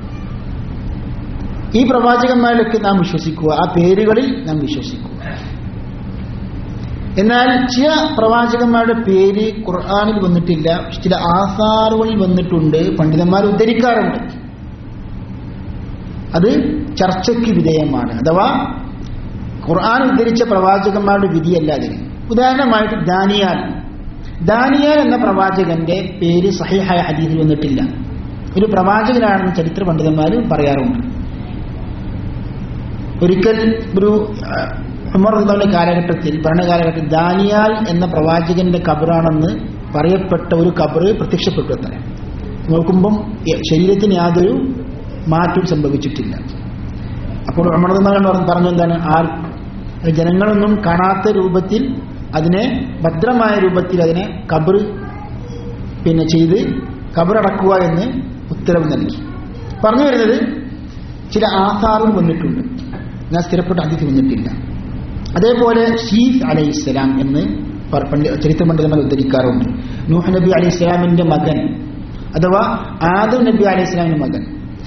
ഈ പ്രവാചകന്മാരിലൊക്കെ നാം വിശ്വസിക്കുക ആ പേരുകളിൽ നാം വിശ്വസിക്കുക എന്നാൽ ചില പ്രവാചകന്മാരുടെ പേര് ഖുർആാനിൽ വന്നിട്ടില്ല ചില ആസാറുകളിൽ വന്നിട്ടുണ്ട് പണ്ഡിതന്മാർ ഉദ്ധരിക്കാറുണ്ട് അത് ചർച്ചയ്ക്ക് വിധേയമാണ് അഥവാ ഖുർആൻ ഉദ്ധരിച്ച പ്രവാചകന്മാരുടെ വിധിയല്ല അതിന് ഉദാഹരണമായിട്ട് ദാനിയാൽ ദാനിയാൽ എന്ന പ്രവാചകന്റെ പേര് സഹിഹായ ഹദീസിൽ വന്നിട്ടില്ല ഒരു പ്രവാചകനാണെന്ന് ചരിത്ര പണ്ഡിതന്മാർ പറയാറുണ്ട് ഒരിക്കൽ ഒരു ആ, ഉമർ റളിയല്ലാഹുവിന്റെ കാലഘട്ടത്തിൽ ഭരണകാലഘട്ടത്തിൽ ദാനിയാൽ എന്ന പ്രവാചകന്റെ കബറാണെന്ന് പറയപ്പെട്ട ഒരു കബറ് പ്രത്യക്ഷപ്പെട്ടു അത്ര നോക്കുമ്പം എ- ശരീരത്തിന് യാതൊരു മാറ്റവും സംഭവിച്ചിട്ടില്ല അപ്പോൾ ഉമർ റളിയല്ലാഹു പറഞ്ഞു എന്താണ് ആർ ജനങ്ങളൊന്നും കാണാത്ത രൂപത്തിൽ അതിനെ ഭദ്രമായ രൂപത്തിൽ അതിനെ കബർ പിന്നെ ചെയ്ത് കബറടക്കുക എന്ന് ഉത്തരവ് നൽകി പറഞ്ഞു വരുന്നത് ചില ആധാറുകൾ വന്നിട്ടുണ്ട് എന്നാൽ സ്ഥിരപ്പെട്ട അതിഥി വന്നിട്ടില്ല അതേപോലെ ഷീഫ് അലൈഹി ഇസ്ലാം എന്ന് പ- പണ്ഡി- ചരിത്ര പണ്ഡിതന്മാർ ഉദ്ധരിക്കാറുണ്ട് നൂഹ് നബി അലൈഹി ഇസ്ലാമിന്റെ മകൻ അഥവാ ആദം നബി അലൈഹി ഇസ്ലാമിന്റെ മകൻ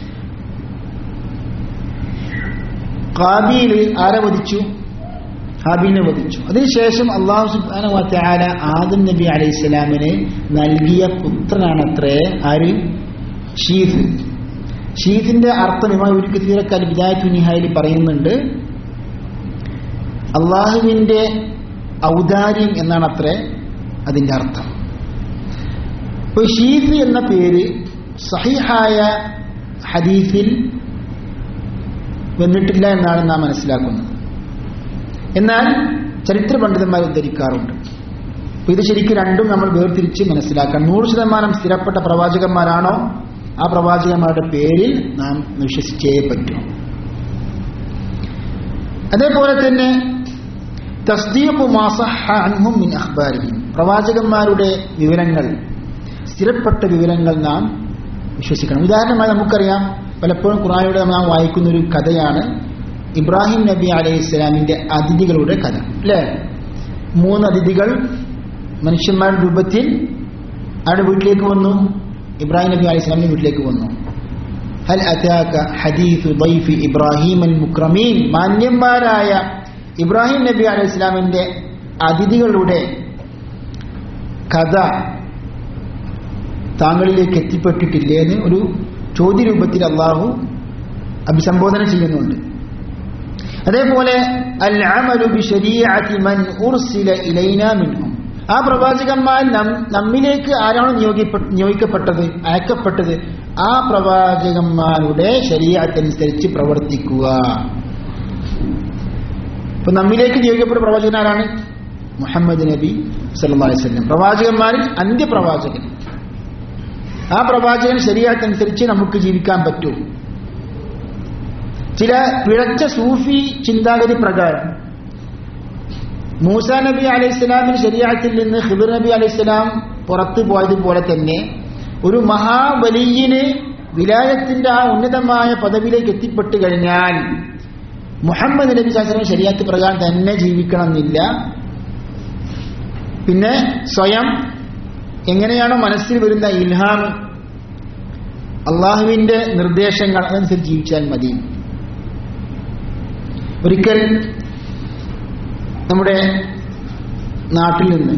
കാബീൽ ആരെ വധിച്ചു ഹാബീലിനെ വധിച്ചു അതിനുശേഷം അള്ളാഹു സുബ്ഹാനഹു വതആല ആദം നബി അലൈഹി സ്വലാമിന് നൽകിയ പുത്രനാണത്രേ ആര് ഷീഫ് ഷീഫിന്റെ അർത്ഥം ഇമാം ഒരു കത്തീറക്കാൽ വിദായത്തു നിഹായിൽ പറയുന്നുണ്ട് അള്ളാഹുവിന്റെ ഔദാര്യം എന്നാണ് അത്രേ അതിന്റെ അർത്ഥം അപ്പോൾ ഷീഫ് എന്ന പേര് സഹിഹായ ഹദീഫിൽ വന്നിട്ടില്ല എന്നാണ് നാം മനസ്സിലാക്കുന്നത് എന്നാൽ ചരിത്ര പണ്ഡിതന്മാർ ഉദ്ധരിക്കാറുണ്ട് അപ്പൊ ഇത് ശരിക്കും രണ്ടും നമ്മൾ വേർതിരിച്ച് മനസ്സിലാക്കണം നൂറ് ശതമാനം സ്ഥിരപ്പെട്ട പ്രവാചകന്മാരാണോ ആ പ്രവാചകന്മാരുടെ പേരിൽ നാം വിശ്വസിച്ചേ പറ്റൂ അതേപോലെ തന്നെ തസ്ദീഖു മാ സഹ്ഹ അൻഹും മിൻ അഖ്ബാരിഹിം പ്രവാചകന്മാരുടെ വിവരങ്ങൾ സ്ഥിരപ്പെട്ട വിവരങ്ങൾ നാം വിശ്വസിക്കണം ഉദാഹരണമായി നമുക്കറിയാം പലപ്പോഴും ഖുറാനയുടെ നാം വായിക്കുന്ന ഒരു കഥയാണ് ഇബ്രാഹിം നബി അലൈഹി ഇസ്ലാമിന്റെ അതിഥികളുടെ കഥ അല്ലേ മൂന്ന് അതിഥികൾ മനുഷ്യന്മാരുടെ രൂപത്തിൽ അവരുടെ വീട്ടിലേക്ക് വന്നു ഇബ്രാഹിം നബി അലൈഹി ഇസ്ലാമിന്റെ വീട്ടിലേക്ക് വന്നു ഹൽ അതാക ഹദീസ് ദൈഫി ഇബ്രാഹിം അൽ മുക്രമീൻ മാന്യന്മാരായ ഇബ്രാഹിം നബി അലൈഹി ഇസ്ലാമിന്റെ അതിഥികളുടെ കഥ താങ്കളിലേക്ക് എത്തിപ്പെട്ടിട്ടില്ലേ എന്ന് ഒരു ചോദ്യരൂപത്തിൽ അള്ളാഹു അഭിസംബോധന ചെയ്യുന്നുണ്ട് അതേപോലെ അൽ അമലു ബി ശരീഅത്തി മൻ ഉർസില ഇലൈന മിൻഹും ആ പ്രവാചകന്മാർ നം- നമ്മിലേക്ക് ആരാണ് നിയോഗിപ്പെ- നിയോഗിക്കപ്പെട്ടത് അയക്കപ്പെട്ടത് ആ പ്രവാചകന്മാരുടെ ശരീരത്തനുസരിച്ച് പ്രവർത്തിക്കുക ഇപ്പൊ നമ്മിലേക്ക് നിയോഗിക്കപ്പെട്ട പ്രവാചകൻ ആരാണ് മുഹമ്മദ് നബി സല്ലല്ലാഹു അലൈഹി വസല്ലം പ്രവാചകന്മാരിൽ അന്ത്യപ്രവാചകൻ ആ പ്രവാചകൻ ശരീരത്തനുസരിച്ച് നമുക്ക് ജീവിക്കാൻ പറ്റൂ ചില പിഴച്ച സൂഫി ചിന്താഗതി പ്രകാരം മൂസ നബി അലൈഹി സ്വലാമിന് ശരീരത്തിൽ നിന്ന് ഹിബിർ നബി അലൈഹി സ്വലാം പുറത്തു പോയതുപോലെ തന്നെ ഒരു മഹാബലിയിന് വിലായത്തിന്റെ ആ ഉന്നതമായ പദവിയിലേക്ക് എത്തിപ്പെട്ടു കഴിഞ്ഞാൽ മുഹമ്മദ് നബി ശാസ്ത്രം ശരിയാത്ത് പ്രകാരം തന്നെ ജീവിക്കണമെന്നില്ല പിന്നെ സ്വയം എങ്ങനെയാണോ മനസ്സിൽ വരുന്ന ഇൽഹാം അള്ളാഹുവിന്റെ നിർദ്ദേശങ്ങൾ അതനുസരിച്ച് ജീവിച്ചാൽ മതി ഒരിക്കൽ നമ്മുടെ നാട്ടിൽ നിന്ന്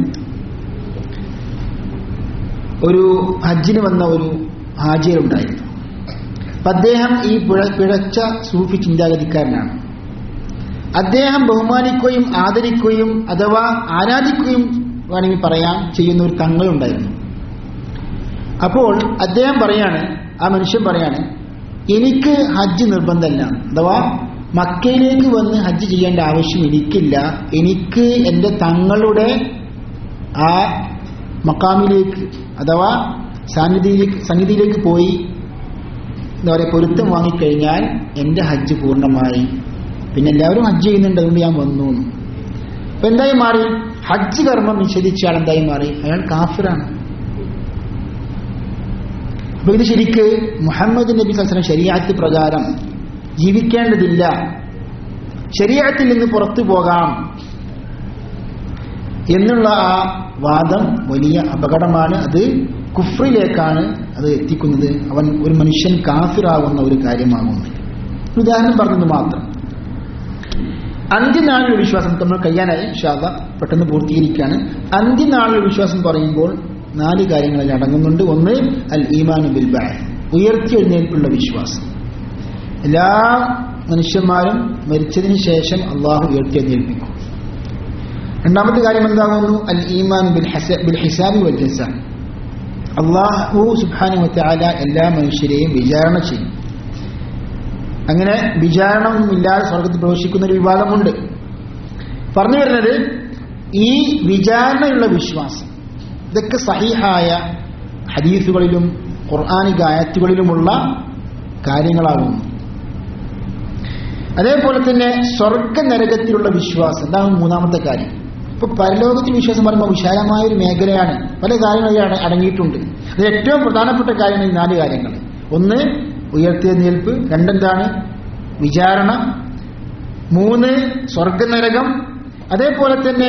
ഒരു ഹജ്ജിന് വന്ന ഒരു ഹാജിയരുണ്ടായിരുന്നു അപ്പൊ അദ്ദേഹം ഈ പിഴ- പിഴച്ച സൂഫി ചിന്താഗതിക്കാരനാണ് അദ്ദേഹം ബഹുമാനിക്കുകയും ആദരിക്കുകയും അഥവാ ആരാധിക്കുകയും വേണമെങ്കിൽ പറയാം ചെയ്യുന്ന ഒരു തങ്ങളുണ്ടായിരുന്നു അപ്പോൾ അദ്ദേഹം പറയാണ് ആ മനുഷ്യൻ പറയാണ് എനിക്ക് ഹജ്ജ് നിർബന്ധമല്ല അഥവാ മക്കയിലേക്ക് വന്ന് ഹജ്ജ് ചെയ്യേണ്ട ആവശ്യം എനിക്കില്ല എനിക്ക് എൻ്റെ തങ്ങളുടെ ആ മക്കാമിലേക്ക് അഥവാ സാന്നിധ്യയിലേക്ക് സന്നിധിയിലേക്ക് പോയി എന്താ പറയുക പൊരുത്തം വാങ്ങിക്കഴിഞ്ഞാൽ എൻ്റെ ഹജ്ജ് പൂർണ്ണമായി പിന്നെ എല്ലാവരും ഹജ്ജ് ചെയ്യുന്നുണ്ട് അതുകൊണ്ട് ഞാൻ വന്നു എന്ന്. അപ്പൊ എന്തായി മാറി ഹജ്ജ് കർമ്മം നിഷേധിച്ച ആൾ എന്തായി മാറി അയാൾ കാഫിറാണ് അപ്പൊ ഇത് ശരിക്ക് മുഹമ്മദ് നബി സസ്ലം ശരിയാത്ത് പ്രകാരം ജീവിക്കേണ്ടതില്ല ശരീരത്തിൽ നിന്ന് പുറത്തു പോകാം എന്നുള്ള ആ വാദം വലിയ അപകടമാണ് അത് കുഫ്രിലേക്കാണ് അത് എത്തിക്കുന്നത് അവൻ ഒരു മനുഷ്യൻ കാഫിറാകുന്ന ഒരു കാര്യമാകുന്നത് ഉദാഹരണം പറഞ്ഞത് മാത്രം അന്ത്യനാളിൽ വിശ്വാസം നമ്മൾ കഴിയാനായി ഷാദ പെട്ടെന്ന് പൂർത്തീകരിക്കുകയാണ് അന്ത്യനാളിൽ വിശ്വാസം പറയുമ്പോൾ നാല് കാര്യങ്ങളിൽ അടങ്ങുന്നുണ്ട് ഒന്ന് അൽ ഈമാനു ബിൽ ബായ് ഉയർത്തിയെഴുന്നേൽപ്പുള്ള വിശ്വാസം എല്ലാ മനുഷ്യന്മാരും മരിച്ചതിന് ശേഷം അള്ളാഹു ഉയർത്തിയെഴുന്നേൽപ്പിക്കും രണ്ടാമത്തെ കാര്യം എന്താകുന്നു അൽ ഈമാൻ ബിൽ ഹസ- ബിൽ ഹിസാബി വൽ ജസാ അള്ളാഹു സുബ്ഹാനഹു വതആല എല്ലാ മനുഷ്യരെയും വിചാരണ ചെയ്യും അങ്ങനെ വിചാരണ ഒന്നുമില്ലാതെ സ്വർഗത്തിൽ പ്രവേശിക്കുന്ന ഒരു വിഭാഗമുണ്ട് പറഞ്ഞു വരുന്നത് ഈ വിചാരണയുള്ള വിശ്വാസം ഇതൊക്കെ സഹിഹായ ഹദീസുകളിലും ഖുർആാനിക ആയത്തുകളിലുമുള്ള കാര്യങ്ങളാകുന്നു അതേപോലെ തന്നെ സ്വർഗ നരകത്തിലുള്ള വിശ്വാസം അതാണ് മൂന്നാമത്തെ കാര്യം ഇപ്പൊ പരലോകത്തിൽ വിശ്വാസം പറയുമ്പോൾ വിശാലമായ ഒരു മേഖലയാണ് പല കാര്യങ്ങളും ഇതിൽ അട- അടങ്ങിയിട്ടുണ്ട് അതിൽ ഏറ്റവും പ്രധാനപ്പെട്ട കാര്യമാണ് ഈ നാല് കാര്യങ്ങൾ ഒന്ന് ഉയർത്തിയെഴുന്നേൽപ്പ് രണ്ടെന്താണ് വിചാരണ മൂന്ന് സ്വർഗനരകം അതേപോലെ തന്നെ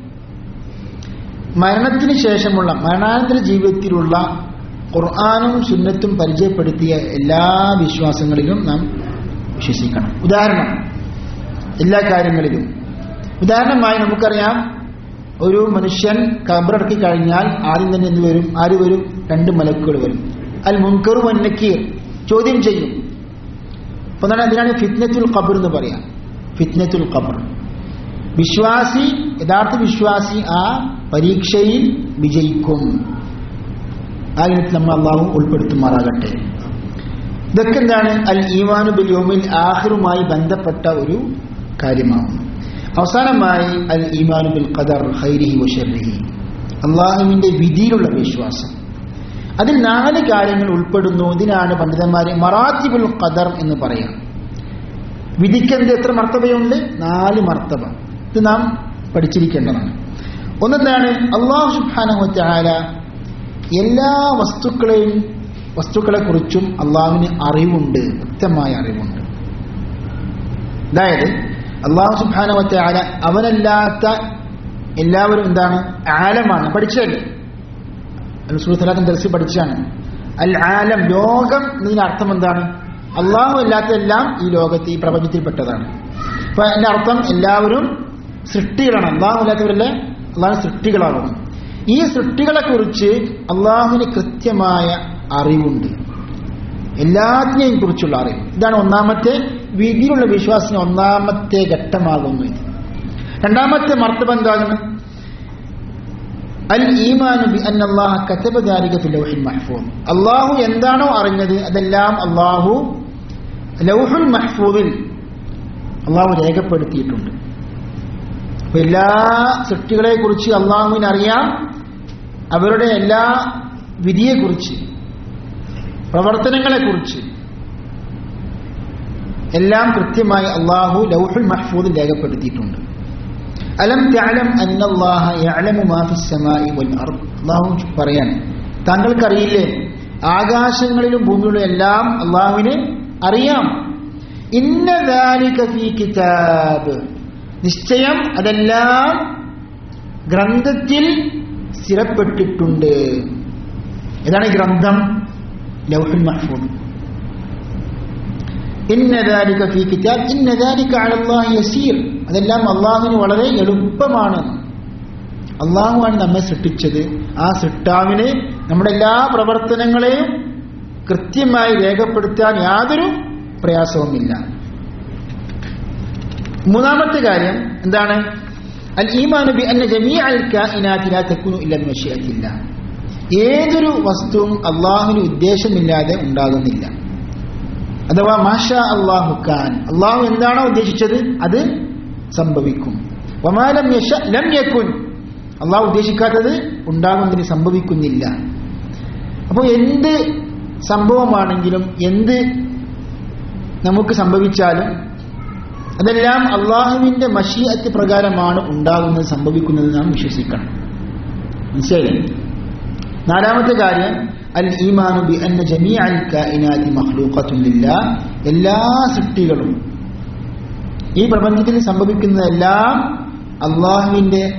മരണത്തിന് ശേഷമുള്ള മരണാനന്തര ജീവിതത്തിലുള്ള ഖുർആാനും സുന്നത്തും പരിചയപ്പെടുത്തിയ എല്ലാ വിശ്വാസങ്ങളിലും നാം വിശ്വസിക്കണം ഉദാഹരണം എല്ലാ കാര്യങ്ങളിലും ഉദാഹരണമായി നമുക്കറിയാം ഒരു മനുഷ്യൻ കബറടക്കി കഴിഞ്ഞാൽ ആദ്യം തന്നെ എന്ത് വരും ആര് വരും രണ്ട് മലക്കുകൾ വരും അൽ മുൻകറു വന്നക്കീർ ചോദ്യം ചെയ്യും അപ്പൊ എന്താണ് അതിനാണ് ഫിത്നത്തുൽ ഖബർ എന്ന് പറയാം ഫിത്നത്തുൽ ഖബർ വിശ്വാസി യഥാർത്ഥ വിശ്വാസി ആ പരീക്ഷയിൽ വിജയിക്കും ആ ഇനത്തിൽ നമ്മൾ അള്ളാഹു ഉൾപ്പെടുത്തുമാറാകട്ടെ ഇതൊക്കെ എന്താണ് അൽ ഈമാനു ബിൽ യോമിൽ ആഹിറുമായി ബന്ധപ്പെട്ട ഒരു കാര്യമാണ് അവസാനമായി അൽ ഈമാനു ബിൽ ഖദർ ഹൈരിഹി വഷറിഹി അള്ളാഹുവിന്റെ വിധിയിലുള്ള വിശ്വാസം അതിൽ നാല് കാര്യങ്ങൾ ഉൾപ്പെടുന്നു ഇതിനാണ് പണ്ഡിതന്മാരെ മറാത്തിബുൽ ഖദർ എന്ന് പറയാം വിധിക്കെന്ത് എത്ര മർത്തബയുണ്ട് നാല് മർത്തബ ഇത് നാം പഠിച്ചിരിക്കേണ്ടതാണ് ഒന്നെന്താണ് അള്ളാഹു സുബ്ഹാനഹു വതആല എല്ലാ വസ്തുക്കളെയും വസ്തുക്കളെ കുറിച്ചും അള്ളാഹുവിന് അറിവുണ്ട് വ്യക്തമായ അറിവുണ്ട് അതായത് അള്ളാഹു സുബ്ഹാനഹു വതആല അവനല്ലാത്ത എല്ലാവരും എന്താണ് ആലമാണ് പഠിച്ചതല്ലേ അൽസുലത്തലാത്തൻ ദർശി പഠിച്ചാണ് അൽ ആലം ലോകം എന്നതിന്റെ അർത്ഥം എന്താണ് അള്ളാഹു അല്ലാത്തതെല്ലാം ഈ ലോകത്ത് ഈ പ്രപഞ്ചത്തിൽപ്പെട്ടതാണ് അപ്പൊ അതിന്റെ അർത്ഥം എല്ലാവരും സൃഷ്ടികളാണ് അള്ളാഹു അല്ലാത്തവരല്ലേ അള്ളാഹു സൃഷ്ടികളാകുന്നു ഈ സൃഷ്ടികളെ കുറിച്ച് അള്ളാഹുവിന് കൃത്യമായ അറിവുണ്ട് എല്ലാത്തിനെയും കുറിച്ചുള്ള അറിവ് ഇതാണ് ഒന്നാമത്തെ വിധിയിലുള്ള വിശ്വാസത്തിന് ഒന്നാമത്തെ ഘട്ടമാകുന്നു ഇത് രണ്ടാമത്തെ മർത്തബം എന്താകുന്നു അൽ ഈമാനു ബി അന്ന അല്ലാഹ കതബ ദാലിക ഫി ലൗഹിൽ മഹ്ഫൂദ് അല്ലാഹു എന്താണോ അറിഞ്ഞത് അതെല്ലാം അല്ലാഹു ലൗഹുൽ മഹ്ഫൂദിൽ അല്ലാഹു രേഖപ്പെടുത്തിയിട്ടുണ്ട് അപ്പൊ എല്ലാ സൃഷ്ടികളെ കുറിച്ച് അള്ളാഹുവിന് അറിയാം അവരുടെ എല്ലാ വിധിയെക്കുറിച്ച് പ്രവർത്തനങ്ങളെക്കുറിച്ച് എല്ലാം കൃത്യമായി അള്ളാഹു ലൗഹുൽ മഹ്ഫൂദിൽ രേഖപ്പെടുത്തിയിട്ടുണ്ട് അലം തഅലം അന്നല്ലാഹ യഅലമു മാ ഫിസ് സമാഇ വൽ അർദ് അല്ലാഹു പറയാൻ താങ്കൾക്കറിയില്ലേ ആകാശങ്ങളിലും ഭൂമിയിലും എല്ലാം അള്ളാഹുവിന് അറിയാം ഇന്ന ദാലിക ഫീ കിതാബ് നിശ്ചയം അതെല്ലാം ഗ്രന്ഥത്തിൽ സ്ഥിരപ്പെട്ടിട്ടുണ്ട് ഏതാണ് ഈ ഗ്രന്ഥം ലൗഹുൽ മഹ്ഫൂദ് ഇന്ന ദാലിക ഫീ കിതാബ് ഇന്ന ദാലിക അലല്ലാഹി യസീർ അതെല്ലാം അള്ളാഹുവിന് വളരെ എളുപ്പമാണ് അള്ളാഹുവാണ് നമ്മെ സൃഷ്ടിച്ചത് ആ സൃഷ്ടാവിന് നമ്മുടെ എല്ലാ പ്രവർത്തനങ്ങളെയും കൃത്യമായി രേഖപ്പെടുത്താൻ യാതൊരു പ്രയാസവുമില്ല മൂന്നാമത്തെ കാര്യം എന്താണ് അൽ ഈമാനു ബി അന്ന ജമീ അൽ കാഇനാതി ലാ തകുനു ഇല്ല മഷിയത്തില്ല ഏതൊരു വസ്തുവും അള്ളാഹുവിന് ഉദ്ദേശമില്ലാതെ ഉണ്ടാകുന്നില്ല അഥവാ മാഷ അള്ളാഹു ഖാൻ അള്ളാഹു എന്താണോ ഉദ്ദേശിച്ചത് അത് സംഭവിക്കും വമാലം യശ ലം യക്കുൻ അള്ളാഹു ഉദ്ദേശിക്കാത്തത് ഉണ്ടാകുന്നതിന് സംഭവിക്കുന്നില്ല അപ്പോൾ എന്ത് സംഭവമാണെങ്കിലും എന്ത് നമുക്ക് സംഭവിച്ചാലും അതെല്ലാം അള്ളാഹുവിന്റെ മഷീഅത്ത് പ്രകാരമാണ് ഉണ്ടാകുന്നത് സംഭവിക്കുന്നത് നാം വിശ്വസിക്കണം മനസ്സിലായില്ലേ നാലാമത്തെ കാര്യം അൽ ഈമാനു ബി അന്ന ജമീ അൽ കായിനാതി മഖ്ലൂഖത്തുല്ലില്ല എല്ലാ സൃഷ്ടികളും ഈ പ്രപഞ്ചത്തിൽ സംഭവിക്കുന്നതെല്ലാം അള്ളാഹുവിന്റെ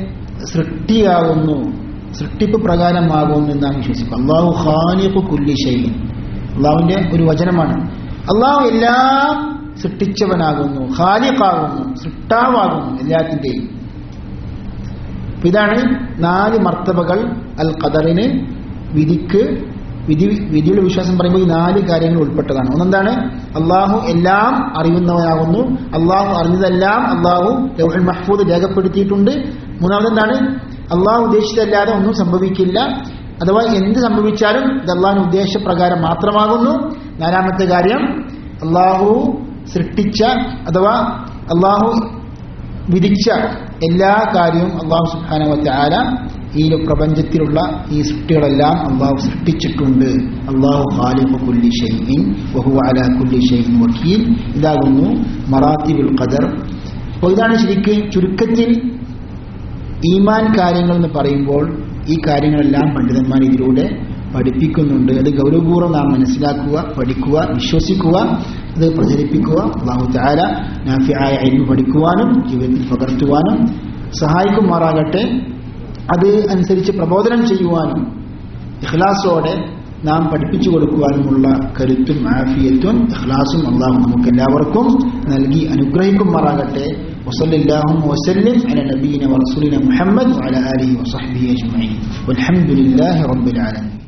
സൃഷ്ടിയാകുന്നു സൃഷ്ടിപ്പ് പ്രകാരമാകുന്നു എന്ന് നാം വിശ്വസിക്കും അള്ളാഹു ഖാലിഖു കുല്ലി ഷൈഇൻ അള്ളാഹുവിന്റെ ഒരു വചനമാണ് അള്ളാഹു എല്ലാം സൃഷ്ടിച്ചവനാകുന്നു ഖാലിഖാകുന്നു സൃഷ്ടാവാകുന്നു എല്ലാത്തിന്റെയും അപ്പൊ ഇതാണ് നാല് മർത്തബകൾ അൽ ഖദറിന് വിധിക്ക് വിധി വിധിയുടെ വിശ്വാസം പറയുമ്പോൾ ഈ നാല് കാര്യങ്ങൾ ഉൾപ്പെട്ടതാണ് ഒന്നെന്താണ് അള്ളാഹു എല്ലാം അറിയുന്നവനാകുന്നു അള്ളാഹു അറിഞ്ഞതെല്ലാം അള്ളാഹു ലൗഹൽ മഹ്ഫൂദ് രേഖപ്പെടുത്തിയിട്ടുണ്ട് മൂന്നാമതെന്താണ് അള്ളാഹു ഉദ്ദേശിച്ചതല്ലാതെ ഒന്നും സംഭവിക്കില്ല അഥവാ എന്ത് സംഭവിച്ചാലും ഇത് അള്ളാഹു ഉദ്ദേശപ്രകാരം മാത്രമാകുന്നു നാലാമത്തെ കാര്യം അള്ളാഹു സൃഷ്ടിച്ച അഥവാ അള്ളാഹു വിധിച്ച എല്ലാ കാര്യവും അള്ളാഹു സുബാനവത്തെ ആല ഈ പ്രപഞ്ചത്തിലുള്ള ഈ സൃഷ്ടികളെല്ലാം അള്ളാഹു സൃഷ്ടിച്ചിട്ടുണ്ട് അള്ളാഹു ഖാലിഖു കുല്ലി ഷൈഇൻ വഹു അല കുല്ലി ഷൈഇൻ വക്കീൽ ഇതാകുന്നു മറാത്തിബുൽ ഖദർ അപ്പോൾ ഇതാണ് ശരിക്ക് ചുരുക്കത്തിൽ ഈമാൻ കാര്യങ്ങൾ എന്ന് പറയുമ്പോൾ ഈ കാര്യങ്ങളെല്ലാം പണ്ഡിതന്മാർ ഇതിലൂടെ പഠിപ്പിക്കുന്നുണ്ട് അത് ഗൗരവപൂർവ്വം നാം മനസ്സിലാക്കുക പഠിക്കുക വിശ്വസിക്കുക അത് പ്രചരിപ്പിക്കുക അള്ളാഹു താര നാഫിയായ അരിവ് പഠിക്കുവാനും ജീവിതത്തിൽ പകർത്തുവാനും സഹായിക്കുമാറാകട്ടെ അത് അനുസരിച്ച് പ്രബോധനം ചെയ്യുവാനും ഇഖ്ലാസോടെ നാം പഠിപ്പിച്ചു കൊടുക്കുവാനുമുള്ള കരുത്തും ആഫിയത്തും ഇഖ്ലാസും അള്ളാഹു നമുക്ക് എല്ലാവർക്കും നൽകി അനുഗ്രഹിക്കുമാറാകട്ടെ وصلى اللهم وسلم على نبينا ورسولنا محمد وعلى آله وصحبه أجمعين والحمد لله رب العالمين